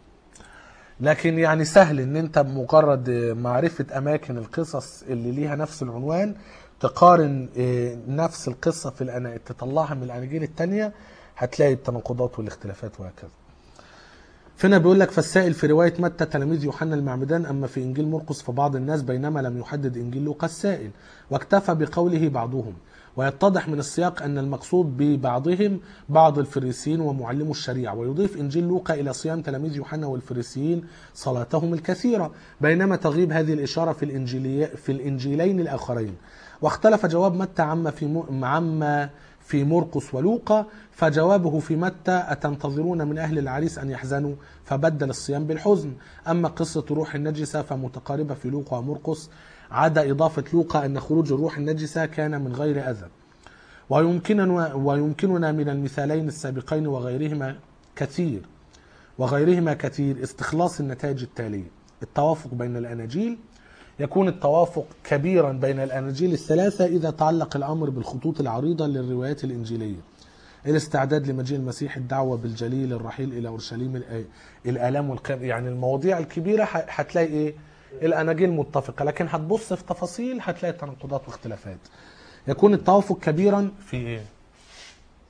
[SPEAKER 1] لكن يعني سهل ان انت بمجرد معرفة اماكن القصص اللي ليها نفس العنوان تقارن اه، نفس القصة في الأنا... تطلعها من الاناجيل التانية هتلاقي التناقضات والاختلافات وهكذا فهنا بيقول لك فالسائل في رواية متى تلاميذ يوحنا المعمدان أما في إنجيل مرقس فبعض الناس بينما لم يحدد إنجيل لوقا السائل واكتفى بقوله بعضهم ويتضح من السياق أن المقصود ببعضهم بعض الفريسيين ومعلمو الشريعة ويضيف إنجيل لوقا إلى صيام تلاميذ يوحنا والفريسيين صلاتهم الكثيرة بينما تغيب هذه الإشارة في الإنجيلي في الإنجيلين الآخرين واختلف جواب متى عما في م... عما في مرقس ولوقا فجوابه في متى أتنتظرون من أهل العريس أن يحزنوا فبدل الصيام بالحزن أما قصة روح النجسة فمتقاربة في لوقا ومرقس عدا إضافة لوقا أن خروج الروح النجسة كان من غير أذى ويمكننا, ويمكننا من المثالين السابقين وغيرهما كثير وغيرهما كثير استخلاص النتائج التالية التوافق بين الأناجيل يكون التوافق كبيرا بين الأناجيل الثلاثة إذا تعلق الأمر بالخطوط العريضة للروايات الإنجيلية الاستعداد لمجيء المسيح الدعوة بالجليل الرحيل إلى أورشليم الآ- الآلام والقيام يعني المواضيع الكبيرة ه- هتلاقي إيه الأناجيل متفقة لكن هتبص في تفاصيل هتلاقي تناقضات واختلافات يكون التوافق كبيرا في إيه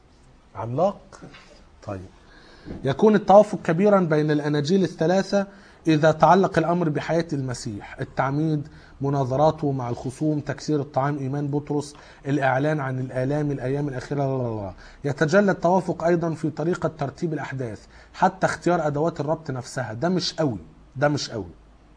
[SPEAKER 1] عملاق طيب يكون التوافق كبيرا بين الأناجيل الثلاثة إذا تعلق الأمر بحياة المسيح التعميد مناظراته مع الخصوم تكسير الطعام إيمان بطرس الإعلان عن الآلام الأيام الأخيرة لا لا لا. يتجلى التوافق أيضا في طريقة ترتيب الأحداث حتى اختيار أدوات الربط نفسها ده مش قوي ده مش قوي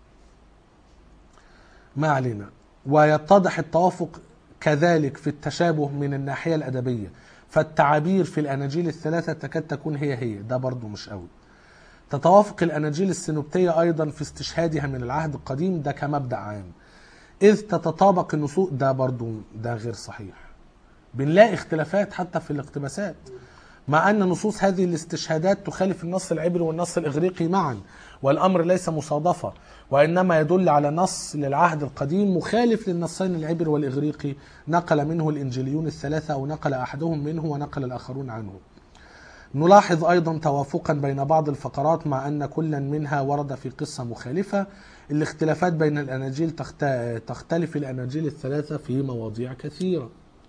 [SPEAKER 1] ما علينا ويتضح التوافق كذلك في التشابه من الناحية الأدبية فالتعابير في الأناجيل الثلاثة تكاد تكون هي هي ده برضو مش قوي تتوافق الأناجيل السنوبتية أيضا في استشهادها من العهد القديم ده كمبدأ عام إذ تتطابق النصوص ده برضو ده غير صحيح بنلاقي اختلافات حتى في الاقتباسات مع أن نصوص هذه الاستشهادات تخالف النص العبري والنص الإغريقي معا والأمر ليس مصادفة وإنما يدل على نص للعهد القديم مخالف للنصين العبري والإغريقي نقل منه الإنجيليون الثلاثة أو نقل أحدهم منه ونقل الآخرون عنه نلاحظ أيضا توافقا بين بعض الفقرات مع أن كلا منها ورد في قصة مخالفة الاختلافات بين الأناجيل تخت... تختلف الأناجيل الثلاثة في مواضيع كثيرة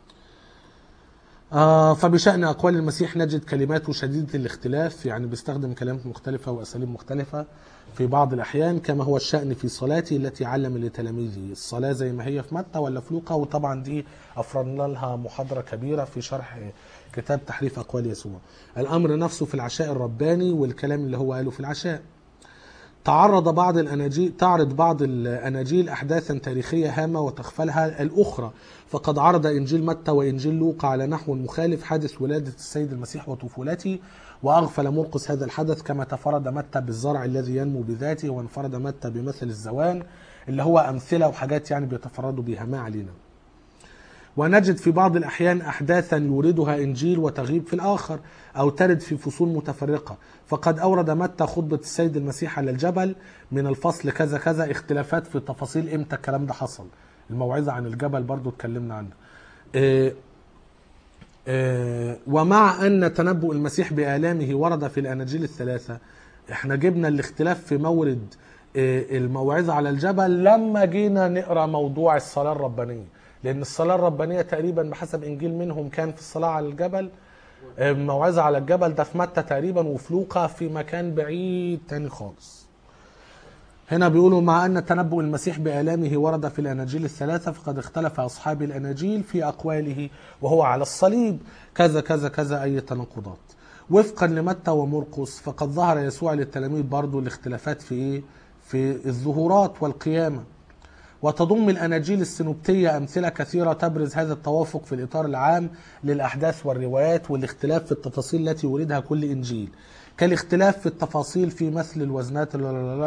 [SPEAKER 1] آه فبشأن أقوال المسيح نجد كلماته شديدة الاختلاف يعني بيستخدم كلمات مختلفة وأساليب مختلفة في بعض الأحيان كما هو الشأن في صلاته التي علم لتلاميذه الصلاة زي ما هي في متى ولا في لوقا وطبعا دي أفرضنا لها محاضرة كبيرة في شرح كتاب تحريف أقوال يسوع الأمر نفسه في العشاء الرباني والكلام اللي هو قاله في العشاء تعرض بعض الاناجيل تعرض بعض الاناجيل احداثا تاريخيه هامه وتغفلها الاخرى فقد عرض انجيل متى وانجيل لوقا على نحو مخالف حادث ولاده السيد المسيح وطفولته واغفل مرقس هذا الحدث كما تفرد متى بالزرع الذي ينمو بذاته وانفرد متى بمثل الزوان اللي هو امثله وحاجات يعني بيتفردوا بها ما علينا ونجد في بعض الأحيان أحداثا يوردها إنجيل وتغيب في الآخر أو ترد في فصول متفرقة فقد أورد متى خطبة السيد المسيح على الجبل من الفصل كذا كذا اختلافات في تفاصيل إمتى الكلام ده حصل الموعظة عن الجبل برضو اتكلمنا عنها إيه إيه ومع أن تنبؤ المسيح بآلامه ورد في الأناجيل الثلاثة احنا جبنا الاختلاف في مورد إيه الموعظة على الجبل لما جينا نقرأ موضوع الصلاة الربانية لان الصلاه الربانيه تقريبا بحسب انجيل منهم كان في الصلاه على الجبل الموعظه على الجبل ده في متى تقريبا وفي لوقا في مكان بعيد تاني خالص هنا بيقولوا مع ان تنبؤ المسيح بالامه ورد في الاناجيل الثلاثه فقد اختلف اصحاب الاناجيل في اقواله وهو على الصليب كذا كذا كذا اي تناقضات وفقا لمتى ومرقس فقد ظهر يسوع للتلاميذ برضو الاختلافات في ايه في الظهورات والقيامه وتضم الأناجيل السنوبتية أمثلة كثيرة تبرز هذا التوافق في الإطار العام للأحداث والروايات والاختلاف في التفاصيل التي يوردها كل إنجيل كالاختلاف في التفاصيل في مثل الوزنات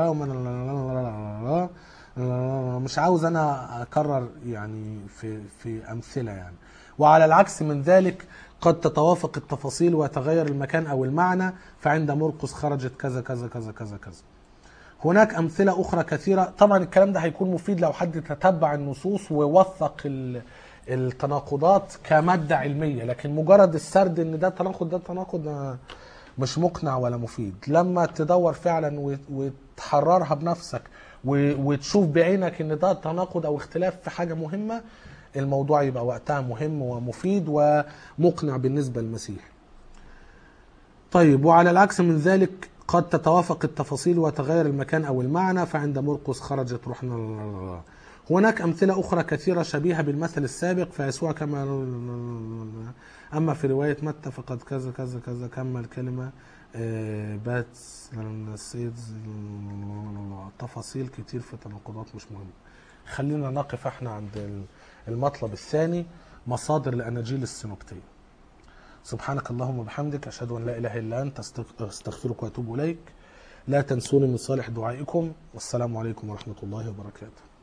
[SPEAKER 1] مش عاوز أنا أكرر يعني في, في أمثلة يعني وعلى العكس من ذلك قد تتوافق التفاصيل ويتغير المكان أو المعنى فعند مرقس خرجت كذا كذا كذا كذا كذا هناك أمثلة أخرى كثيرة طبعا الكلام ده هيكون مفيد لو حد تتبع النصوص ووثق التناقضات كمادة علمية لكن مجرد السرد ان ده تناقض ده تناقض مش مقنع ولا مفيد لما تدور فعلا وتحررها بنفسك وتشوف بعينك ان ده تناقض او اختلاف في حاجة مهمة الموضوع يبقى وقتها مهم ومفيد ومقنع بالنسبة للمسيح طيب وعلى العكس من ذلك قد تتوافق التفاصيل وتغير المكان أو المعنى فعند مرقس خرجت روحنا هناك أمثلة أخرى كثيرة شبيهة بالمثل السابق فيسوع كما أما في رواية متى فقد كذا كذا كذا كمل كلمة بات نسيت تفاصيل كتير في تناقضات مش مهمة خلينا نقف احنا عند المطلب الثاني مصادر الأناجيل السنوبتية سبحانك اللهم وبحمدك أشهد أن لا إله إلا أنت أستغفرك وأتوب إليك لا تنسوني من صالح دعائكم والسلام عليكم ورحمة الله وبركاته